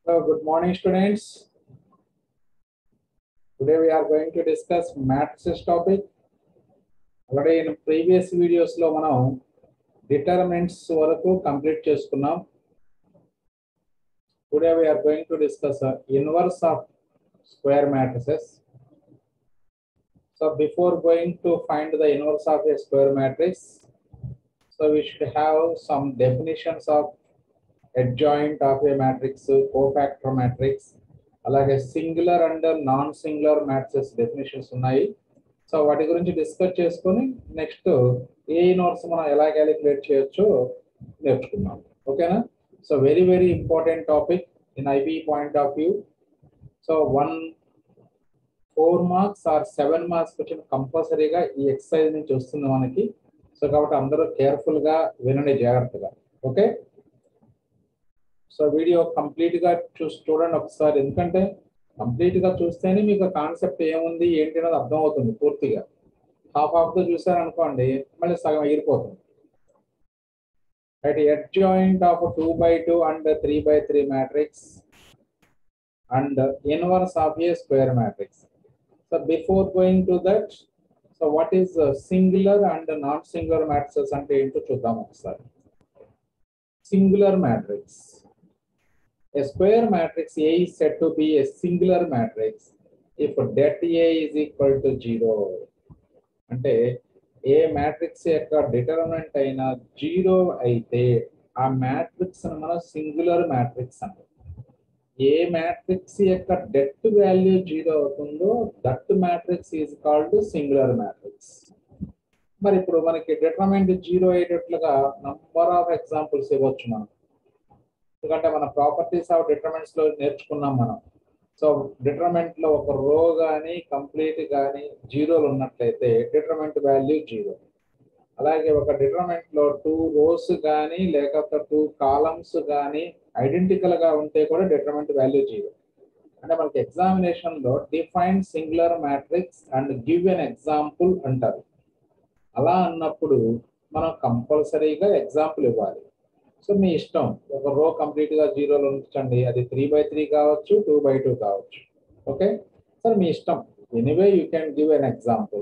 So, good morning, students. Today we are going to discuss matrices topic. Already in previous videos లో మనం determinants వరకు complete చేసుకున్నాం today we are going to discuss uh, inverse of square matrices. So before going to find the inverse of a square matrix, so we should have some definitions of adjoint of a matrix, cofactor matrix, అలాగే singular and non singular matrix definitions ఉన్నాయి so వాటి గురించి discuss చేసుకొని next ఏ inverse మనం ఎలా calculate చేయొచ్చో నేర్చుకున్నాం ఓకేనా so very very important topic in IB point of view so one four marks or seven marks వచ్చిన కంపల్సరీగా ఈ ఎక్సర్సైజ్ నుంచి వస్తుంది మనకి సో కాబట్టి అందరూ కేర్ఫుల్ గా వినండి జాగ్రత్తగా ఓకే సో వీడియో కంప్లీట్ గా చూసి చూడండి ఒకసారి ఎందుకంటే కంప్లీట్ గా చూస్తేనే మీకు కాన్సెప్ట్ ఏముంది ఏంటి అనేది అర్థం అవుతుంది పూర్తిగా హాఫ్ హాఫ్ తో చూసారనుకోండి మళ్ళీ సగం ఎగిరిపోతుంది right adjoint of two by two and three by three matrix and inverse of A square matrix so before going to that so what is singular and non singular matrix అంటే ఏంటో చూద్దాం ఒకసారి singular matrix A square matrix A is said to be a singular matrix if det A is equal to zero. అంటే ఏ matrix యొక్క determinant అయినా zero అయితే ఆ మ్యాట్రిక్స్ మనం సింగులర్ మ్యాట్రిక్స్ అంటాం ఏ మ్యాట్రిక్స్ యొక్క డెట్ వాల్యూ జీరో అవుతుందో that matrix is called singular matrix మరి ఇప్పుడు మనకి డిటర్మినెంట్ జీరో అయ్యేటట్లుగా నంబర్ ఆఫ్ ఎగ్జాంపుల్స్ ఇవ్వచ్చు మనం ఎందుకంటే మన ప్రాపర్టీస్ ఆఫ్ డిటర్మెంట్స్ లో నేర్చుకున్నాం మనం సో డిటర్మెంట్ లో ఒక రో కానీ కంప్లీట్ కానీ జీరోలు ఉన్నట్లయితే డిటర్మెంట్ వాల్యూ జీరో అలాగే ఒక డిటర్మెంట్ లో టూ రోస్ కానీ లేకపోతే టూ కాలమ్స్ కానీ ఐడెంటికల్ గా ఉంటే కూడా డిటర్మెంట్ వాల్యూ జీరో అంటే మనకి ఎగ్జామినేషన్ లో define singular matrix and give an example అంటారు అలా అన్నప్పుడు మనం కంపల్సరీగా ఎగ్జాంపుల్ ఇవ్వాలి సో మీ ఇష్టం ఒక రో కంప్లీట్ గా జీరోలో ఉంచండి అది త్రీ బై త్రీ కావచ్చు టూ బై టూ కావచ్చు ఓకే సార్ మీ ఇష్టం anyway you can give an example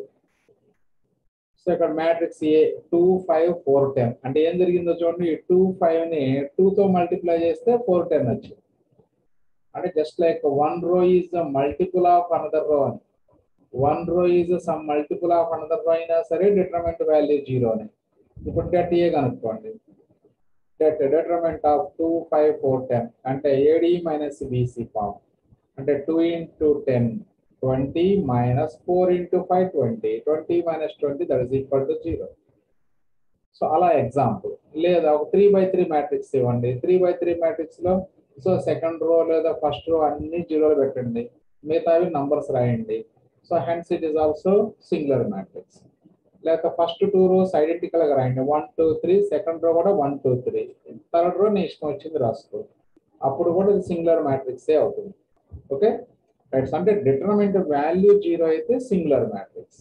so ఇక్కడ matrix A two five four ten అంటే ఏం జరిగిందో చూడండి ఈ టూ ఫైవ్ ని టూ తో మల్టిప్లై చేస్తే ఫోర్ టెన్ వచ్చింది అంటే just like one row is multiple of another row అని one row is some multiple of another row అయినా సరే డిటర్మెంట్ వాల్యూ జీరో అని ఇప్పుడు డెట్ ఏ కనుక్కోండి det determinant of two five four ten అంటే ఏడి మైనస్ బీసీ ఫామ్ అంటే two into ten twenty minus four into five twenty twenty minus twenty that is equal to zero so అలా example లేదా ఒక three by three matrix ఇవ్వండి three by three matrix లో so second row లేదా first row అన్ని జీరోలు పెట్టండి మిగతావి numbers రాయండి so hence it is also singular matrix లేక ఫస్ట్ టూ రోస్ ఐడెంటికల్ గా రాయండి one two three second row కూడా one two three third row నీ ఇష్టం వచ్చింది రాసుకో అప్పుడు కూడా ఇది సింగులర్ మ్యాట్రిక్స్ అవుతుంది ఓకే రైట్స్ అంటే డిటర్మెంట్ వాల్యూ జీరో అయితే సింగులర్ మ్యాట్రిక్స్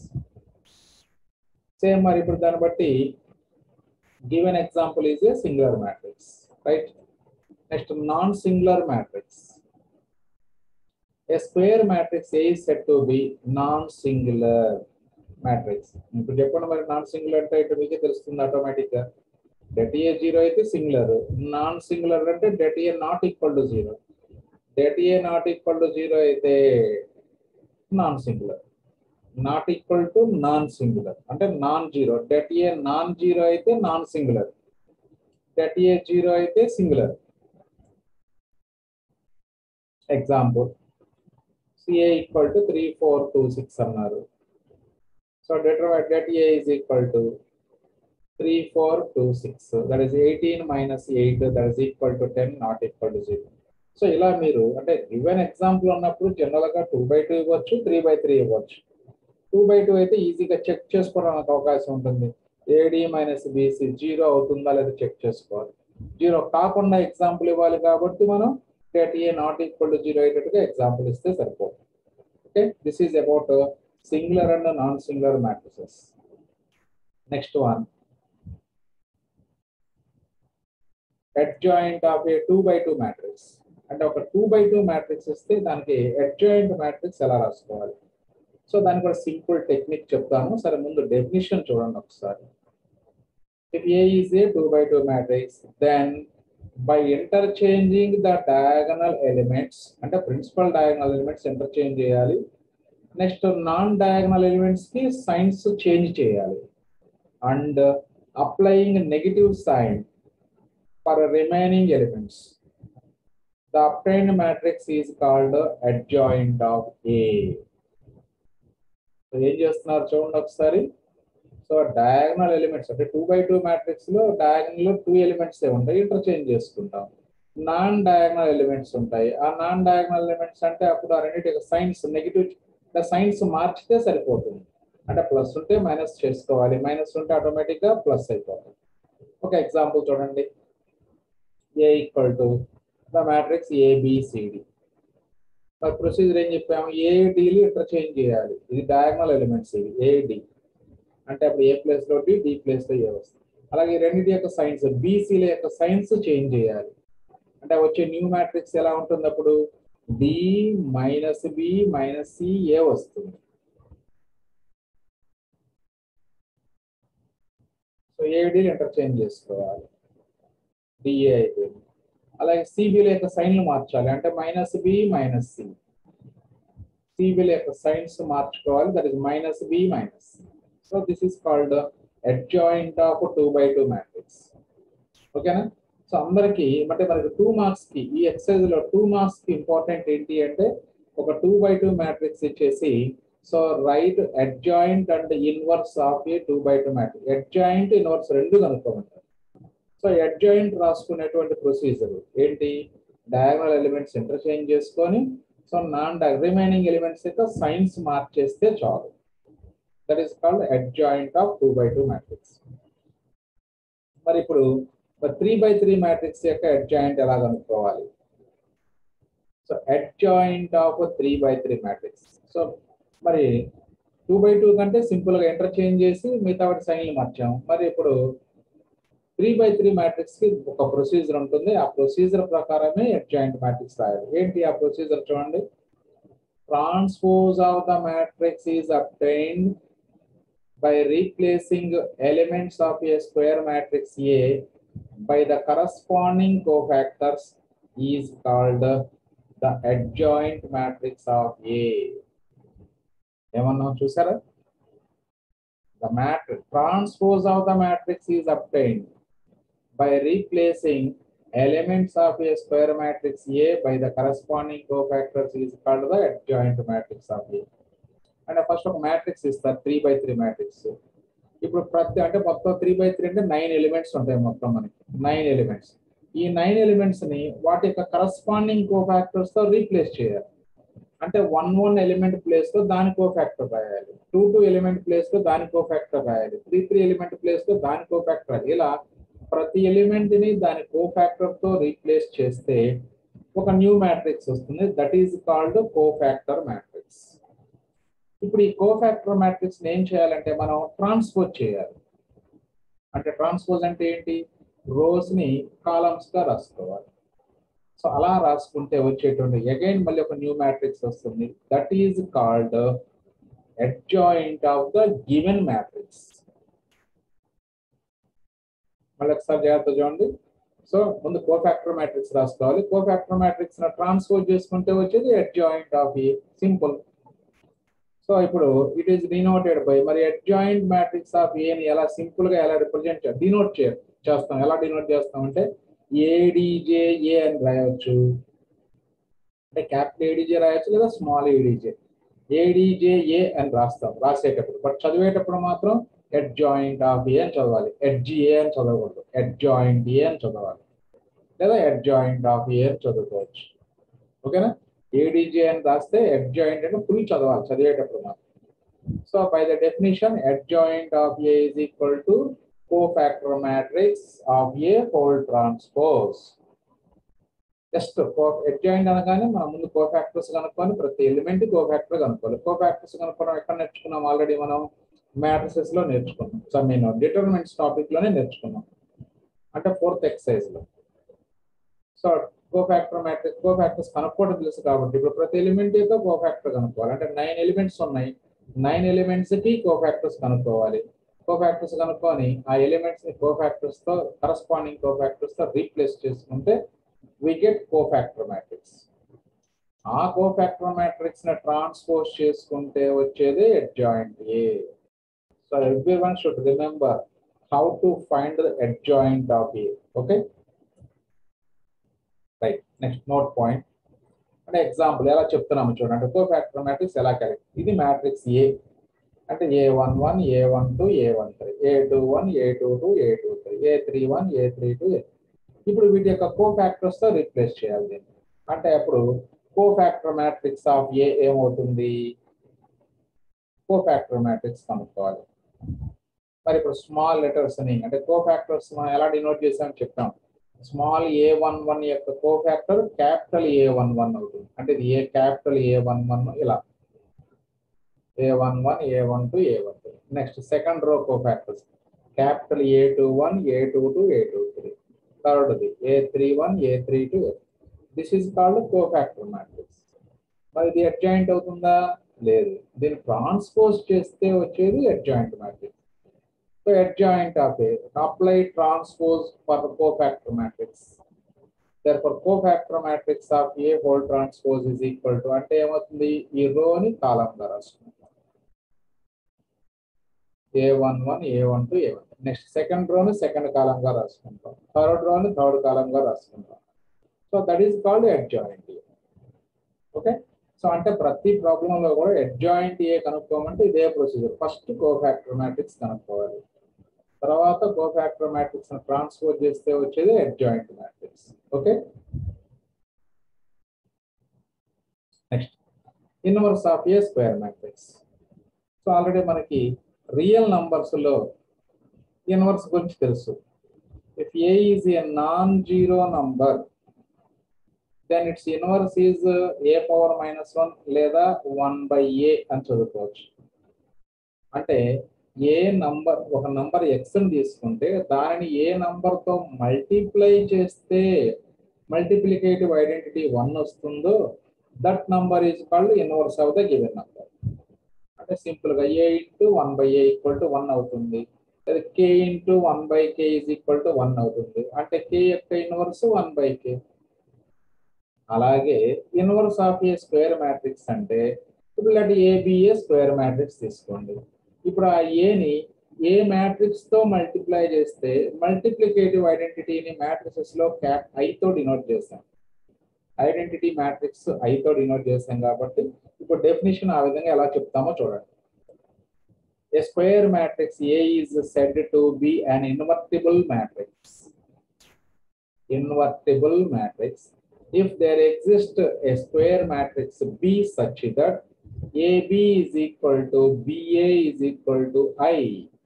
సేమ్ మరి ఇప్పుడు దాన్ని బట్టి given example is a singular matrix right next non singular matrix A square matrix A said to be non singular matrix ఇప్పుడు చెప్పండి మరి నాన్ సింగులర్ అంటే ఇటు మీకే తెలుస్తుంది ఆటోమేటిక్ గా డెట్ ఏ జీరో అయితే సింగులర్ నాన్ సింగులర్ అంటే det A not equal to zero det A not equal to zero అయితే non singular not equal to non singular అంటే non zero det A non zero అయితే non singular det A zero అయితే singular example CA equal to three four two six అన్నారు So determine that A is equal to 3, 4, 2, 6. That is 18 minus 8, that is equal to 10, not equal to 0. So ఇలా మీరు అంటే given example ఉన్నప్పుడు general గా two by two ఇవ్వచ్చు three by three ఇవ్వచ్చు two by two అయితే ఈజీగా చెక్ చేసుకోవడానికి అవకాశం ఉంటుంది ఏడి మైనస్ బీసీ జీరో అవుతుందా లేదా చెక్ చేసుకోవాలి జీరో కాకుండా ఎగ్జాంపుల్ ఇవ్వాలి కాబట్టి మనం det A not equal to zero అయ్యేటట్టుగా ఎగ్జాంపుల్ ఇస్తే సరిపోతుంది okay this is about singular and non-singular matrices. Next one. Adjoint of a 2 by 2 matrix. అంటే ఒక టూ బై టూ మ్యాట్రిక్స్ ఇస్తే దానికి అడ్జాయింట్ మ్యాట్రిక్స్ ఎలా రాసుకోవాలి సో దానికి కూడా సింపుల్ టెక్నిక్ చెప్తాను సరే ముందు డెఫినిషన్ చూడండి ఒకసారి if A is a two by two matrix then by interchanging the diagonal elements అంటే ప్రిన్సిపల్ డయాగనల్ ఎలిమెంట్స్ ఇంటర్చేంజ్ చేయాలి నెక్స్ట్ నాన్ డయాగనల్ ఎలిమెంట్స్ కి సైన్స్ చేంజ్ చేయాలి and applying negative sign for remaining elements the obtained matrix is called adjoint of A ఏం చేస్తున్నారు చూడండి ఒకసారి so diagonal elements అంటే two by two matrix లో diagonal లో టూ ఎలిమెంట్స్ ఉంటాయి ఇంటర్చేంజ్ చేసుకుంటాం నాన్ డయాగనల్ ఎలిమెంట్స్ ఉంటాయి ఆ నాన్ డయాగనల్ ఎలిమెంట్స్ అంటే అప్పుడు ఆ రెండింటి సైన్స్ నెగిటివ్ సైన్స్ మార్చితే సరిపోతుంది అంటే ప్లస్ ఉంటే మైనస్ చేసుకోవాలి మైనస్ ఉంటే ఆటోమేటిక్ గా ప్లస్ అయిపోతుంది ఒక ఎగ్జాంపుల్ చూడండి A equal to the matrix ABCD మరి ప్రొసీజర్ ఏం చెప్పాము ఏడిలు ఇంటర్చేంజ్ చేయాలి ఇది డయాగనల్ ఎలిమెంట్స్ ఇవి ఏడి అంటే అప్పుడు ఏ ప్లేస్ లో డి డి ప్లేస్ లో ఏ వస్తుంది అలాగే ఈ రెండింటి యొక్క సైన్స్ బీసీల యొక్క సైన్స్ చేంజ్ చేయాలి అంటే వచ్చే న్యూ మ్యాట్రిక్స్ ఎలా ఉంటుంది అప్పుడు D minus B minus C A వస్తుంది సో ఏడీలు ఇంటర్చేంజ్ చేసుకోవాలి డిఏ అయిపోయింది అలాగే సిబిల యొక్క సైన్లు మార్చాలి అంటే మైనస్ బి మైనస్ సి సిబిల యొక్క సైన్స్ మార్చుకోవాలి that is minus B minus so this is called adjoint of two by two matrix ఓకేనా సో అందరికి అంటే మనకి టూ మార్క్స్ కి ఈ ఎక్సర్సైజ్ లో టూ మార్క్స్ కి ఇంపార్టెంట్ ఏంటి అంటే ఒక టూ బై టూ మ్యాట్రిక్స్ ఇచ్చేసి so write adjoint and inverse of A two by two matrix adjoint inverse రెండు కనుక్కోమంటారు సో అడ్జాయింట్ రాసుకునేటువంటి ప్రొసీజర్ ఏంటి డయాగనల్ ఎలిమెంట్స్ ఇంటర్చేంజ్ చేసుకొని సో నాన్ రిమైనింగ్ ఎలిమెంట్స్ యొక్క సైన్స్ మార్చేస్తే చాలు that is called adjoint of two by two matrix మరి ఇప్పుడు త్రీ బై త్రీ మ్యాట్రిక్స్ యొక్క అడ్జాయింట్ ఎలా కనుక్కోవాలి so adjoint of three by three matrix so మరి టూ బై టూ కంటే సింపుల్ గా ఇంటర్చేంజ్ చేసి మిగతా వాటి సైన్లు మార్చాం మరి ఇప్పుడు త్రీ బై త్రీ మ్యాట్రిక్స్ కి ఒక ప్రొసీజర్ ఉంటుంది ఆ ప్రొసీజర్ ప్రకారమే అడ్జాయింట్ మ్యాట్రిక్స్ రాయాలి ఏంటి ఆ ప్రొసీజర్ చూడండి transpose of the matrix is obtained by replacing elements of a square matrix A by the corresponding cofactors is called the adjoint matrix of A. ఏమన్నా చూసారా the matrix transpose of the matrix is obtained by replacing elements of a square matrix A by the corresponding cofactors is called the adjoint matrix of A. అంటే first ఒక matrix ఇస్తారు three by three matrix ఇప్పుడు ప్రతి అంటే మొత్తం three by three అంటే nine elements ఉంటాయి మొత్తం మనకి నైన్ ఎలిమెంట్స్ ఈ నైన్ ఎలిమెంట్స్ ని వాటి యొక్క కరస్పాండింగ్ కో ఫ్యాక్టర్స్ తో రీప్లేస్ చేయాలి అంటే వన్ వన్ ఎలిమెంట్ ప్లేస్ లో దాని కో ఫ్యాక్టర్ రాయాలి టూ టూ ఎలిమెంట్ ప్లేస్ లో దాని కో ఫ్యాక్టర్ రాయాలి త్రీ త్రీ ఎలిమెంట్ ప్లేస్ లో దాని కో ఫ్యాక్టర్ ఇలా ప్రతి ఎలిమెంట్ ని దాని కో ఫ్యాక్టర్ తో రీప్లేస్ చేస్తే ఒక న్యూ మ్యాట్రిక్స్ వస్తుంది that is called co factor matrix ఇప్పుడు ఈ కోఫాక్టర్ మ్యాట్రిక్స్ ఏం చేయాలంటే మనం ట్రాన్స్పోజ్ చేయాలి అంటే ట్రాన్స్పోజ్ అంటే ఏంటి రోస్ ని కాలమ్స్ గా రాసుకోవాలి సో అలా రాసుకుంటే వచ్చేటువంటి అగైన్ మళ్ళీ ఒక న్యూ మ్యాట్రిక్స్ వస్తుంది that is called adjoint of the given matrix మళ్ళీ ఒకసారి జాగ్రత్త చూడండి సో ముందు కోఫాక్టర్ మ్యాట్రిక్స్ రాసుకోవాలి కోఫాక్టర్ మ్యాట్రిక్స్ ట్రాన్స్పోజ్ చేసుకుంటే వచ్చేది adjoint of A simple so ఇప్పుడు ఇట్ ఈస్ డినోటెడ్ బై మరి అడ్జాయింట్ మ్యాట్రిక్స్ ఆఫ్ ఏని ఎలా సింపుల్ గా ఎలా రిప్రజెంట్ డినోట్ చే చేస్తాం ఎలా డినోట్ చేస్తాం అంటే ఏడిజే ఏ అని రాయవచ్చు అంటే క్యాపిటల్ ఏడిజే రాయొచ్చు లేదా స్మాల్ ఏడిజే ఏడిజే ఏ అని రాస్తాం రాసేటప్పుడు బట్ చదివేటప్పుడు మాత్రం అడ్జాయింట్ ఆఫ్ ఏ అని చదవాలి ఎడ్జి ఏ అని చదవకూడదు అడ్జాయింట్ ఏ అని చదవాలి లేదా అడ్జాయింట్ ఆఫ్ ఏ అని చదువుకోవచ్చు ఓకేనా ఏడీజే అని రాస్తే అడ్జాయింట్ అంటే ఫుల్ చదవాలి చదివేటప్పుడు మాత్రం so by the definition adjoint of A is equal to cofactor matrix of A whole transpose just adjoint అనగానే మనం ముందు కోఫాక్టర్స్ కనుక్కొని ప్రతి ఎలిమెంట్ కోఫాక్టర్ కనుక్కోవాలి కోఫాక్టర్స్ కనుక్కోవడం ఎక్కడ నేర్చుకున్నాం ఆల్రెడీ మనం మ్యాట్రిసెస్ లో నేర్చుకున్నాం సో నేను డిటర్మినెంట్స్ టాపిక్ లోనే నేర్చుకున్నాం అంటే ఫోర్త్ ఎక్సర్సైజ్ లో సో కోఫాక్టర్ మ్యాట్రిక్స్ కోఫాక్టర్స్ కనుక్కోవడం తెలుసు కాబట్టి ఇప్పుడు ప్రతి ఎలిమెంట్ యొక్క కోఫాక్టర్ కనుక్కోవాలి అంటే నైన్ ఎలిమెంట్స్ ఉన్నాయి నైన్ ఎలిమెంట్స్ కి కోఫాక్టర్స్ కనుక్కోవాలి కోఫాక్టర్స్ కనుక్కొని ఆ ఎలిమెంట్స్ ని కోఫాక్టర్స్ తో కరస్పాండింగ్ కోఫాక్టర్స్ తో రీప్లేస్ చేసుకుంటే వి గెట్ కోఫాక్టర్ మ్యాట్రిక్స్ ఆ కోఫాక్టర్ మ్యాట్రిక్స్ ని ట్రాన్స్పోజ్ చేసుకుంటే వచ్చేది adjoint A so every one should remember how to find the adjoint of A okay right next note point అంటే example ఎలా చెప్తున్నాము చూడండి అంటే కోఫాక్టర్ మ్యాట్రిక్స్ ఎలా కరెక్ట్ ఇది మ్యాట్రిక్స్ ఏ అంటే A one one A one two A one three A two one A two two A two three A three one A three two ఇప్పుడు వీటి యొక్క కో ఫ్యాక్టర్స్ తో replace చేయాలి దీన్ని అంటే అప్పుడు కో ఫ్యాక్టర్ మ్యాట్రిక్స్ ఆఫ్ ఏ ఏమవుతుంది కో factor matrix కనుక్కోవాలి మరి ఇప్పుడు స్మాల్ లెటర్స్ అని అంటే కో ఫ్యాక్టర్స్ మనం ఎలా డినోట్ చేసామని చెప్తాం స్మాల్ ఏ వన్ వన్ యొక్క cofactor capital A one one అవుతుంది అంటే ఇది A capital A one one ఇలా A one one A one two A one two next second row cofactors capital A two one A two two A two three థర్డ్ది A three one A three two this is called co factor matrix మరి ఇది adjoint అవుతుందా లేదు దీన్ని transpose చేస్తే వచ్చేది adjoint matrix so adjoint of A apply transpose for co factor matrix therefore cofactor matrix of A whole transpose is equal to అంటే ఏమవుతుంది ఈ రోని కాలం గా రాసుకుంటాం A one one A one two A one next second రోని second column గా రాసుకుంటాం third రోని third column గా రాసుకుంటాం so that is called adjoint okay so అంటే ప్రతి ప్రాబ్లం లో కూడా అడ్జాయింట్ ఏ కనుక్కోమంటే ఇదే ప్రొసీజర్ ఫస్ట్ కోఫాక్టర్ మ్యాట్రిక్స్ కనుక్కోవాలి తర్వాత కోఫాక్టర్ మ్యాట్రిక్స్ ట్రాన్స్ఫర్ చేస్తే వచ్చేది adjoint matrix okay next inverse of A square matrix so already మనకి రియల్ నంబర్స్ లో ఇన్వర్స్ గురించి తెలుసు if A is a non zero number then its inverse is A power minus one లేదా one by A అని చదువుకోవచ్చు అంటే ఏ number ఒక నంబర్ ఎక్స్ తీసుకుంటే దానిని ఏ నంబర్ తో మల్టిప్లై చేస్తే మల్టిప్లికేటివ్ ఐడెంటిటీ వన్ వస్తుందో that number is called inverse of the given number అంటే సింపుల్ గా A into one by A equal to one అవుతుంది లేదా K into one by K is equal to one అవుతుంది అంటే K యొక్క inverse one by K అలాగే inverse of A square matrix అంటే ఇప్పుడు ఇలాంటి ఏబిఏ స్క్వేర్ మ్యాట్రిక్స్ తీసుకోండి ఇప్పుడు ఆ ఏని ఏ మ్యాట్రిక్స్ తో మల్టిప్లై చేస్తే మల్టిప్లికేటివ్ ఐడెంటిటీని మ్యాట్రిసెస్ లో క్యాప్ ఐతో డినోట్ చేస్తాం ఐడెంటిటీ మ్యాట్రిక్స్ ఐతో డినోట్ చేస్తాం కాబట్టి ఇప్పుడు డెఫినేషన్ ఆ విధంగా ఎలా చెప్తామో చూడండి A square matrix A is said to be an invertible matrix. Invertible matrix. If there exists a square matrix B such that AB is equal to BA is equal to I.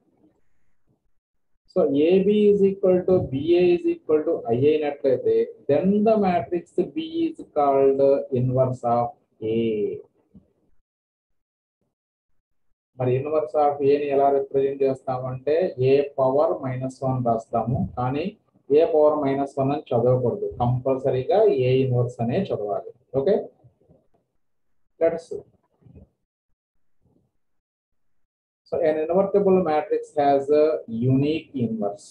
So AB is equal to BA is equal to I అయినట్లయితే then the matrix B is called inverse of A. మరి inverse of ఏని ఎలా represent చేస్తామంటే ఏ power minus one రాస్తాము కానీ ఏ power minus one అని చదవకూడదు కంపల్సరీగా ఏ ఇన్వర్స్ అనే చదవాలి okay let's so an invertible matrix has a unique inverse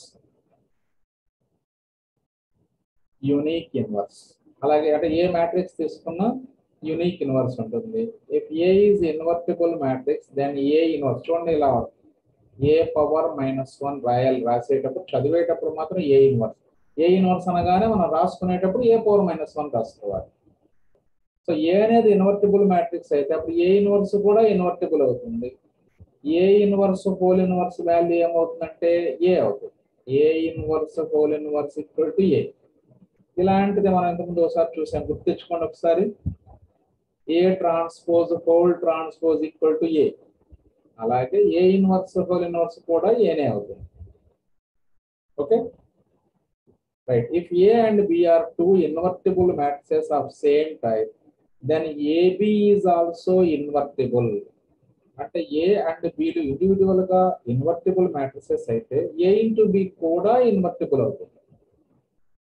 unique inverse అలాగే అంటే ఏ మ్యాట్రిక్స్ తీసుకున్నా యూనిక్ ఇన్వర్స్ ఉంటుంది if A is invertible matrix then A inverse చూడండి ఇలా ఏ పవర్ మైనస్ వన్ రాయాలి రాసేటప్పుడు చదివేటప్పుడు మాత్రం ఏ ఇన్వర్స్ ఏ ఇన్వర్స్ అనగానే మనం రాసుకునేటప్పుడు ఏ పవర్ మైనస్ వన్ రాసుకోవాలి సో ఏ అనేది ఇన్వర్టిబుల్ మ్యాట్రిక్స్ అయితే అప్పుడు ఏ ఇన్వర్స్ కూడా ఇన్వర్టిబుల్ అవుతుంది A inverse whole inverse value ఏమవుతుందంటే ఏ అవుతుంది A inverse whole inverse equal to A ఇలాంటిది మనం ఇంతకుముందు ఒకసారి చూసాం గుర్తించుకోండి ఒకసారి A transpose whole transpose equal to A అలాగే ఏ ఇన్వర్స్ హోల్ ఇన్వర్స్ కూడా ఏనే అవుతుంది okay right if A and B are two invertible matrices of same type then AB is also invertible అంటే ఏ అండ్ బిలు individual గా invertible matrices అయితే A into B కూడా invertible అవుతుంది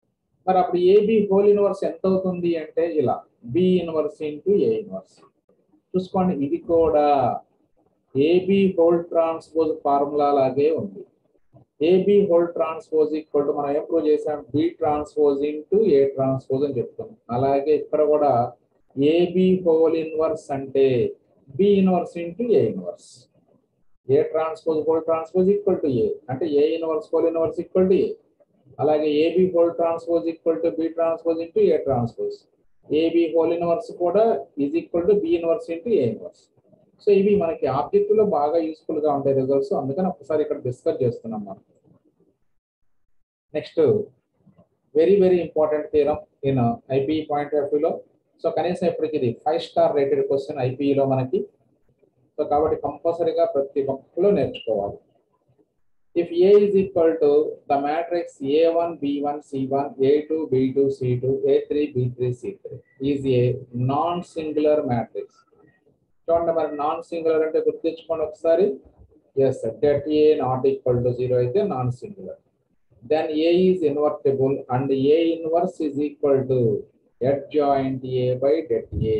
మరి అప్పుడు ఏబి హోల్ ఇన్వర్స్ ఎంత అవుతుంది అంటే ఇలా B inverse into A inverse చూసుకోండి ఇది కూడా ఏబి హోల్ ట్రాన్స్పోజ్ ఫార్ములా లాగే ఉంది AB whole transpose equal to మనం ఏం ప్రూవ్ చేసాం B transpose into A transpose అని చెప్తున్నాం అలాగే ఇక్కడ కూడా ఏబి హోల్ ఇన్వర్స్ అంటే B inverse into A inverse A transpose whole transpose equal to A అంటే A inverse whole inverse equal to A అలాగే AB whole transpose equal to B transpose into A transpose AB whole inverse కూడా is equal to B inverse into A inverse so ఇవి మనకి object లో బాగా useful గా ఉంటాయి results అందుకని ఒకసారి ఇక్కడ డిస్కస్ చేస్తున్నాం మనం next very very important theorem in IP point of వ్యూలో సో కనీసం ఇప్పటికి ఇది ఫైవ్ స్టార్ రేటెడ్ క్వశ్చన్ ఐపీలో మనకి సో కాబట్టి కంపల్సరీగా ప్రతి ఒక్కలో నేర్చుకోవాలి if A is equal to the matrix A1, B1, C1, A2, B2, C2, A3, B3, C3 is a non-singular matrix. చూడండి మరి నాన్ సింగులర్ అంటే గుర్తించుకోండి ఒకసారి yes det A not equal to zero అయితే non singular then A is invertible and A inverse is equal to adjoint A by det A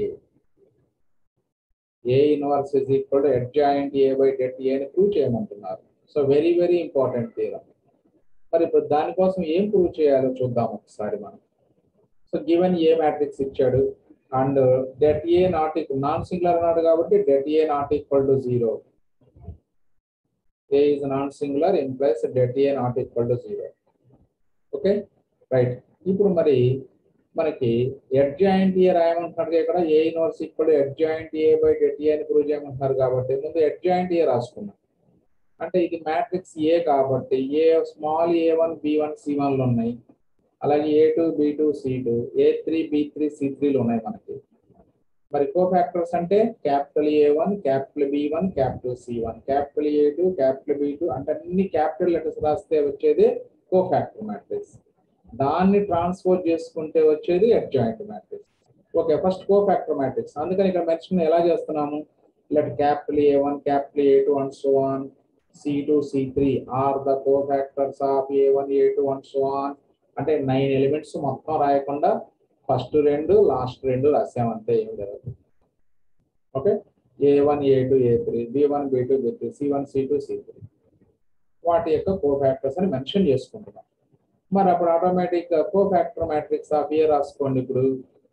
A inverse is equal to adjoint A by det A అని prove చేయమంటున్నారు so very very important theorem మరి ఇప్పుడు దానికోసం ఏం prove చేయాలో చూద్దాం ఒకసారి మనం సో గివెన్ ఏ మ్యాట్రిక్స్ ఇచ్చాడు and det A not equal non singular అన్నాడు కాబట్టి det A not equal to zero A is non singular implies det A not equal to zero okay right ఇప్పుడు మరి మనకి ఎడ్ జాయింట్ ఏ రాయమంటున్నారు ఇక్కడ A inverse equal adjoint A by det A అని prove చేయమంటున్నారు కాబట్టి ముందు ఎడ్ adjoint ఏ రాసుకున్నాం అంటే ఇది మ్యాట్రిక్స్ ఏ కాబట్టి A small A one B one C వన్లు ఉన్నాయి అలాగే A two B two C two A three B three C త్రీలు ఉన్నాయి మనకి మరి కో ఫ్యాక్టర్స్ అంటే capital A one capital B one capital C one capital A two capital B two అంటే అన్ని క్యాపిటల్ లెటర్స్ రాస్తే వచ్చేది కో ఫ్యాక్టర్ మ్యాట్రిక్స్ దాన్ని ట్రాన్స్ఫర్ చేసుకుంటే వచ్చేది అడ్జాయింట్ మ్యాట్రిక్స్ ఓకే ఫస్ట్ కో ఫ్యాక్టర్ మ్యాట్రిక్స్ అందుకని ఇక్కడ మెన్షన్ ఎలా చేస్తున్నాము let capital A one capital A two and so on C2, C3 are the cofactors of A1, A2 and so on. అంటే nine elements మొత్తం రాయకుండా first రెండు last రెండు రాసామంతే ఏం లేదు okay A one A two A three B one B two B three C one C two C three వాటి యొక్క కో ఫ్యాక్టర్స్ అని మెన్షన్ చేసుకుంటున్నాం మరి అప్పుడు automatic co factor matrix of A రాసుకోండి ఇప్పుడు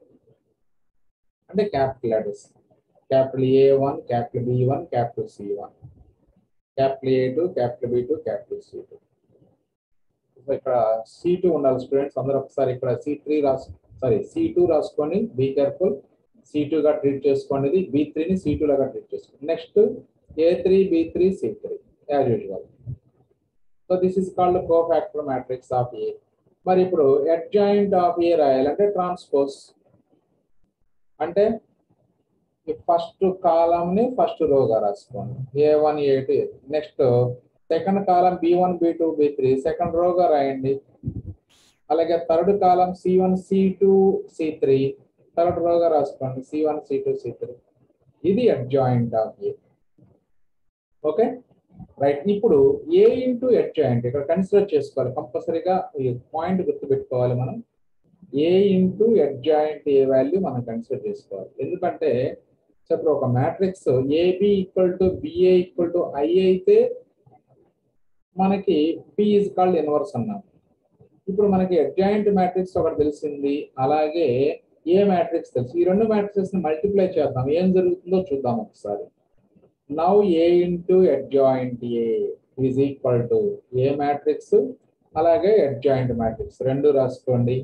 అంటే capital letters capital A one capital B one capital C one capital A two capital B two capital C two ఇక్కడ సి టూ ఉండాలి students అందరూ ఒకసారి ఇక్కడ సి త్రీ రాసు sorry C two రాసుకొని బీ కేర్ఫుల్ సి గా treat చేసుకోండి ఇది బి త్రీని సి టూ లాగా ట్రీట్ చేసుకోండి next A three B three C three as usual so this is called co factor matrix of A మరి ఇప్పుడు అడ్జాయింట్ ఆఫ్ ఏ రాయాలంటే ట్రాన్స్పోజ్ అంటే ఫస్ట్ కాలం ని ఫస్ట్ రోగా రాసుకోండి A one A two next second column B one B two B three second రోగా రాయండి అలాగే third column C one C two C three third రోగా రాసుకోండి C one C two C three ఇది adjoint of A okay right ఇప్పుడు A into adjoint ఇక్కడ consider చేసుకోవాలి కంపల్సరీగా ఈ పాయింట్ గుర్తుపెట్టుకోవాలి మనం A into adjoint A value మనం కన్సిడర్ చేసుకోవాలి ఎందుకంటే ఇప్పుడు ఒక matrix AB equal to BA equal to I అయితే మనకి పి ఈజ్ కాల్డ్ ఇన్వర్స్ అన్నాం ఇప్పుడు మనకి అడ్జాయింట్ మ్యాట్రిక్స్ ఒకటి తెలిసింది అలాగే ఏ మ్యాట్రిక్స్ తెలుసు ఈ రెండు మ్యాట్రిక్స్ ని మల్టిప్లై చేద్దాం ఏం జరుగుతుందో చూద్దాం ఒకసారి now A into adjoint A is equal to A matrix అలాగే అడ్జాయింట్ మ్యాట్రిక్స్ రెండు రాసుకోండి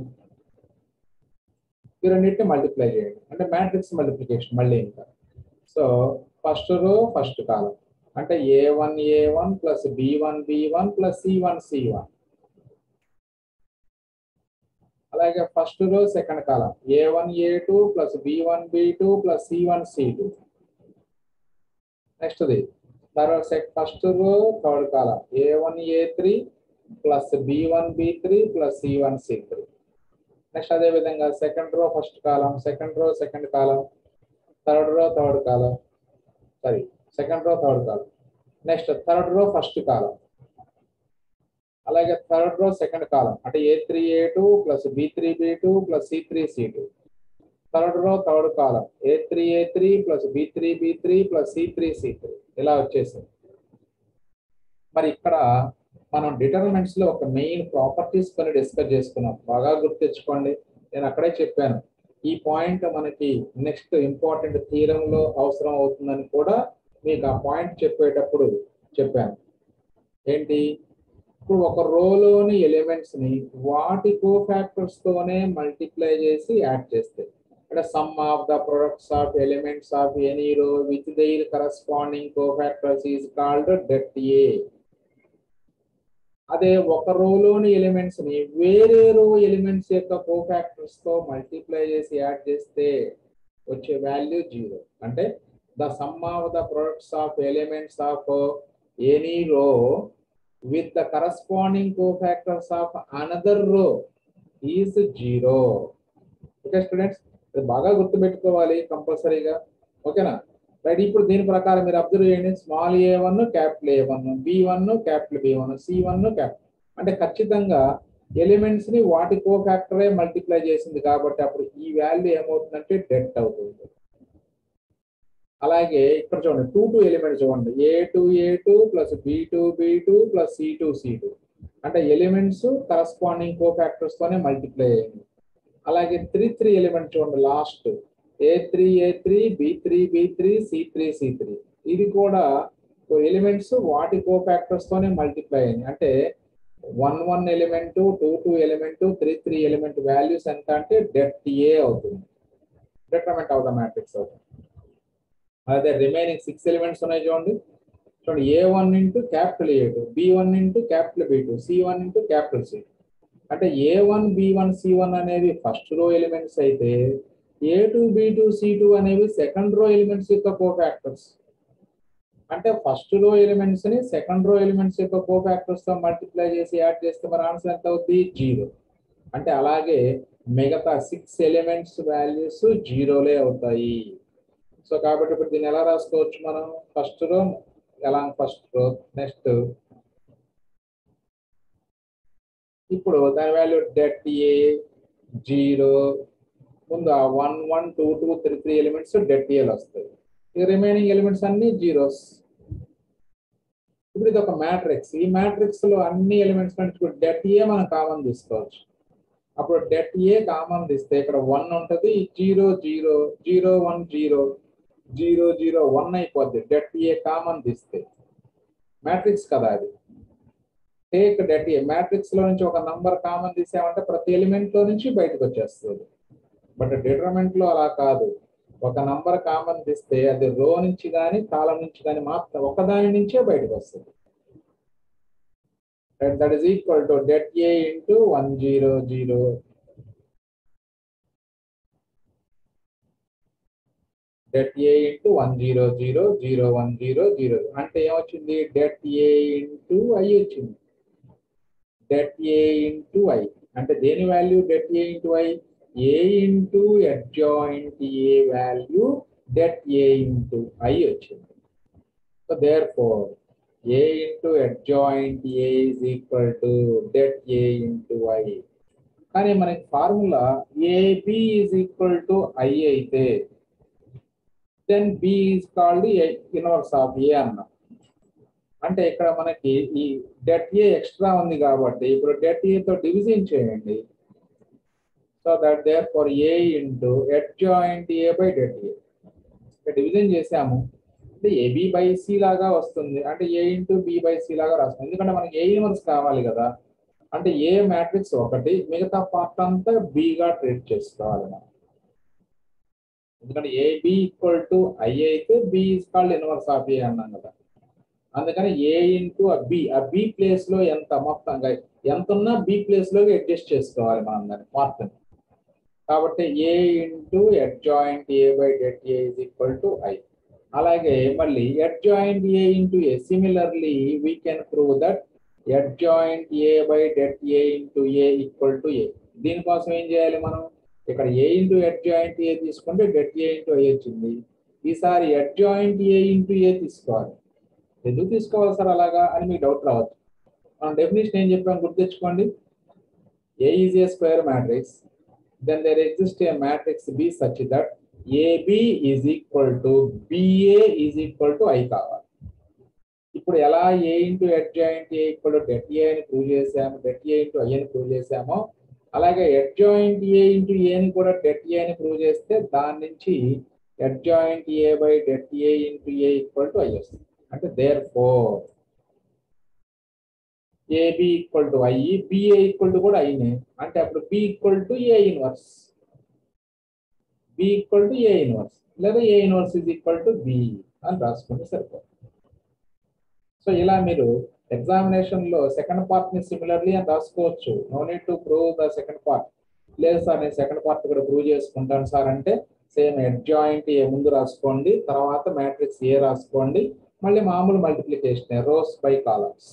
ఈ రెండింటిని మల్టిప్లై చేయండి అంటే మ్యాట్రిక్స్ మల్టిప్లికేషన్ మళ్ళీ ఇంకా so first row first column అంటే A one A one plus B one B one plus C one C one అలాగే first row second column A one A two plus B one B two plus C one C two next the తర్వాత first row third column A one A three plus B one B three plus C one C three next అదే విధంగా second row first కాలం second row second column third row third column sorry second row third column next third row first column అలాగే third row second column అంటే A three A two plus B three B two plus C three C two third row third column A three A three plus B three B three plus C three C three ఇలా వచ్చేసింది మరి ఇక్కడ మనం డిటర్మెంట్స్ లో ఒక main properties కొన్ని discuss చేసుకున్నాం బాగా గుర్తించుకోండి నేను అక్కడే చెప్పాను ఈ పాయింట్ మనకి నెక్స్ట్ ఇంపార్టెంట్ థీరం లో అవసరం అవుతుందని కూడా మీకు ఆ పాయింట్ చెప్పేటప్పుడు చెప్పాను ఏంటి ఇప్పుడు ఒక రోలోని ఎలిమెంట్స్ ని వాటి కో ఫ్యాక్టర్స్ తోనే మల్టిప్లై చేసి యాడ్ చేస్తే అంటే sum of the products of elements of any row with their corresponding cofactors is called det A అదే ఒక రోలోని ఎలిమెంట్స్ ని వేరే రో ఎలిమెంట్స్ యొక్క కో ఫ్యాక్టర్స్ తో మల్టిప్లై చేసి యాడ్ చేస్తే వచ్చే వాల్యూ జీరో అంటే the sum of the products of elements of any row with the corresponding cofactors of another row is zero okay students ఇది బాగా గుర్తుపెట్టుకోవాలి కంపల్సరీగా ఓకేనా రైట్ ఇప్పుడు దీని ప్రకారం మీరు అబ్జర్వ్ చేయండి small A one capital A one B one capital B one C one capital అంటే ఖచ్చితంగా ఎలిమెంట్స్ ని వాటి కో ఫ్యాక్టరే మల్టిప్లై చేసింది కాబట్టి అప్పుడు ఈ వాల్యూ ఏమవుతుందంటే డెట్ అవుతుంది అలాగే ఇక్కడ చూడండి టూ టూ ఎలిమెంట్స్ చూడండి A two A two plus B two B two plus C two C two అంటే ఎలిమెంట్స్ కరస్పాండింగ్ కో ఫ్యాక్టర్స్ తోనే మల్టిప్లై అయ్యింది అలాగే త్రీ త్రీ ఎలిమెంట్ చూడండి last A three A three B three B three C three C three ఇది కూడా elements వాటి cofactors తోనే multiply అయింది అంటే one one element two two element three three element values ఎంత అంటే డెట్ ఏ అవుతుంది డెట్రమెంట్ ఆఫ్ ద మ్యాట్రిక్స్ అవుతుంది అదే రిమైనింగ్ సిక్స్ ఎలిమెంట్స్ ఉన్నాయి చూడండి చూడండి A one into capital A two B one into capital B two C one into capital C అంటే A one B one C one అనేవి ఫస్ట్ రో ఎలిమెంట్స్ అయితే A two B two C two అనేవి second row elements యొక్క cofactors అంటే first row elements ని second row elements యొక్క cofactors తో multiply చేసి యాడ్ చేస్తే మరి ఆన్సర్ ఎంత అవుతుంది జీరో అంటే అలాగే మిగతా సిక్స్ ఎలిమెంట్స్ వాల్యూస్ జీరోలే అవుతాయి సో కాబట్టి ఇప్పుడు దీన్ని ఎలా రాసుకోవచ్చు మనం ఫస్ట్ రో ఎలా ఫస్ట్ రో నెక్స్ట్ ఇప్పుడు దాని వాల్యూ డెట్ ఏ జీరో ముందు ఆ one one two two three three elements det ఏలు వస్తాయి ఇక రిమైనింగ్ ఎలిమెంట్స్ అన్ని జీరోస్ ఇప్పుడు ఇది ఒక మ్యాట్రిక్స్ ఈ మ్యాట్రిక్స్ లో అన్ని ఎలిమెంట్స్ కంటే ఇప్పుడు డెట్ ఏ మనం కామన్ తీసుకోవచ్చు అప్పుడు డెట్ ఏ కామన్ తీస్తే ఇక్కడ వన్ ఉంటుంది zero zero zero one zero zero zero one అయిపోద్ది డెట్ ఏ కామన్ తీస్తే మ్యాట్రిక్స్ కదా అది టేక్ డెట్ ఏ మ్యాట్రిక్స్ లో నుంచి ఒక నంబర్ కామన్ తీసామంటే ప్రతి ఎలిమెంట్ లో నుంచి బయటకు వచ్చేస్తుంది బట్ డిటర్మెంట్ లో అలా కాదు ఒక నంబర్ కామన్ తీస్తే అది రో నుంచి కానీ కాలం నుంచి కానీ మాత్రం ఒకదాని నుంచే బయటకు వస్తుంది that is equal to det A into one zero zero det A into one zero zero zero one zero zero అంటే ఏమొచ్చింది డెట్ ఏ ఇంటూ ఐ వచ్చింది డెట్ ఏ ఇంటూ ఐ అంటే దేని value det A into I A into adjoint A value det A into I వచ్చింది so therefore A into adjoint A is equal to det A into I కానీ మనకి formula AB is equal to I అయితే then B is called inverse of A అన్నాం అంటే ఇక్కడ మనకి ఈ det A extra ఉంది కాబట్టి ఇప్పుడు డెట్ ఏతో డివిజన్ చేయండి so that therefore A into adjoint A by det A division చేసాము అంటే ఏబి బై సి లాగా వస్తుంది అంటే A into B by C లాగా రాస్తుంది ఎందుకంటే మనకి ఏ ఇన్వర్స్ కావాలి కదా అంటే ఏ మ్యాట్రిక్స్ ఒకటి మిగతా పార్ట్ అంతా బిగా ట్రీట్ చేసుకోవాలి మనం ఎందుకంటే ఏబి ఈక్వల్ టు ఐ అయితే B is called inverse of A అన్నాం కదా అందుకని ఏ ఇంటూ ఆ బి ఆ బి ప్లేస్ లో ఎంత మొత్తంగా ఎంత ఉన్నా బి ప్లేస్ లోకి అడ్జస్ట్ చేసుకోవాలి మనం దాన్ని పార్ట్ కాబట్టి A into adjoint A by det A is equal to I అలాగే మళ్ళీ adjoint A into A similarly we can prove that adjoint A by det A into A equal to A దీనికోసం ఏం చేయాలి మనం ఇక్కడ A into adjoint A తీసుకుంటే det A into A వచ్చింది ఈసారి adjoint A into A తీసుకోవాలి ఎందుకు తీసుకోవాలి సార్ అలాగా అని మీకు డౌట్ రావచ్చు మనం డెఫినేషన్ ఏం చెప్పాం గుర్తుంచుకోండి A is a square matrix then there exist a matrix B such that A B is equal to B A is equal to I కావాలి ఇప్పుడు ఎలా A into adjoint A equal to det A అని prove చేసాము det A into I అని prove చేసామో అలాగే adjoint A into ఏని కూడా డెట్ ఏ అని ప్రూవ్ చేస్తే దాని నుంచి adjoint A by det A into A equal to I వస్తుంది అంటే therefore A B equal to I B A equal to కూడా ఐనే అంటే అప్పుడు B equal to A inverse B equal to A inverse లేదా A inverse is equal to B అని రాసుకుంటే సరిపోతుంది సో ఇలా మీరు ఎగ్జామినేషన్ లో సెకండ్ పార్ట్ ని సిమిలర్లీ అని రాసుకోవచ్చు no need to prove the second part లేదు సార్ నేను సెకండ్ పార్ట్ కూడా ప్రూవ్ చేసుకుంటాను సార్ అంటే సేమ్ ఎడ్ జాయింట్ ఏ ముందు రాసుకోండి తర్వాత మ్యాట్రిక్స్ ఏ రాసుకోండి మళ్ళీ మామూలు మల్టిప్లికేషన్ రోస్ బై కాలమ్స్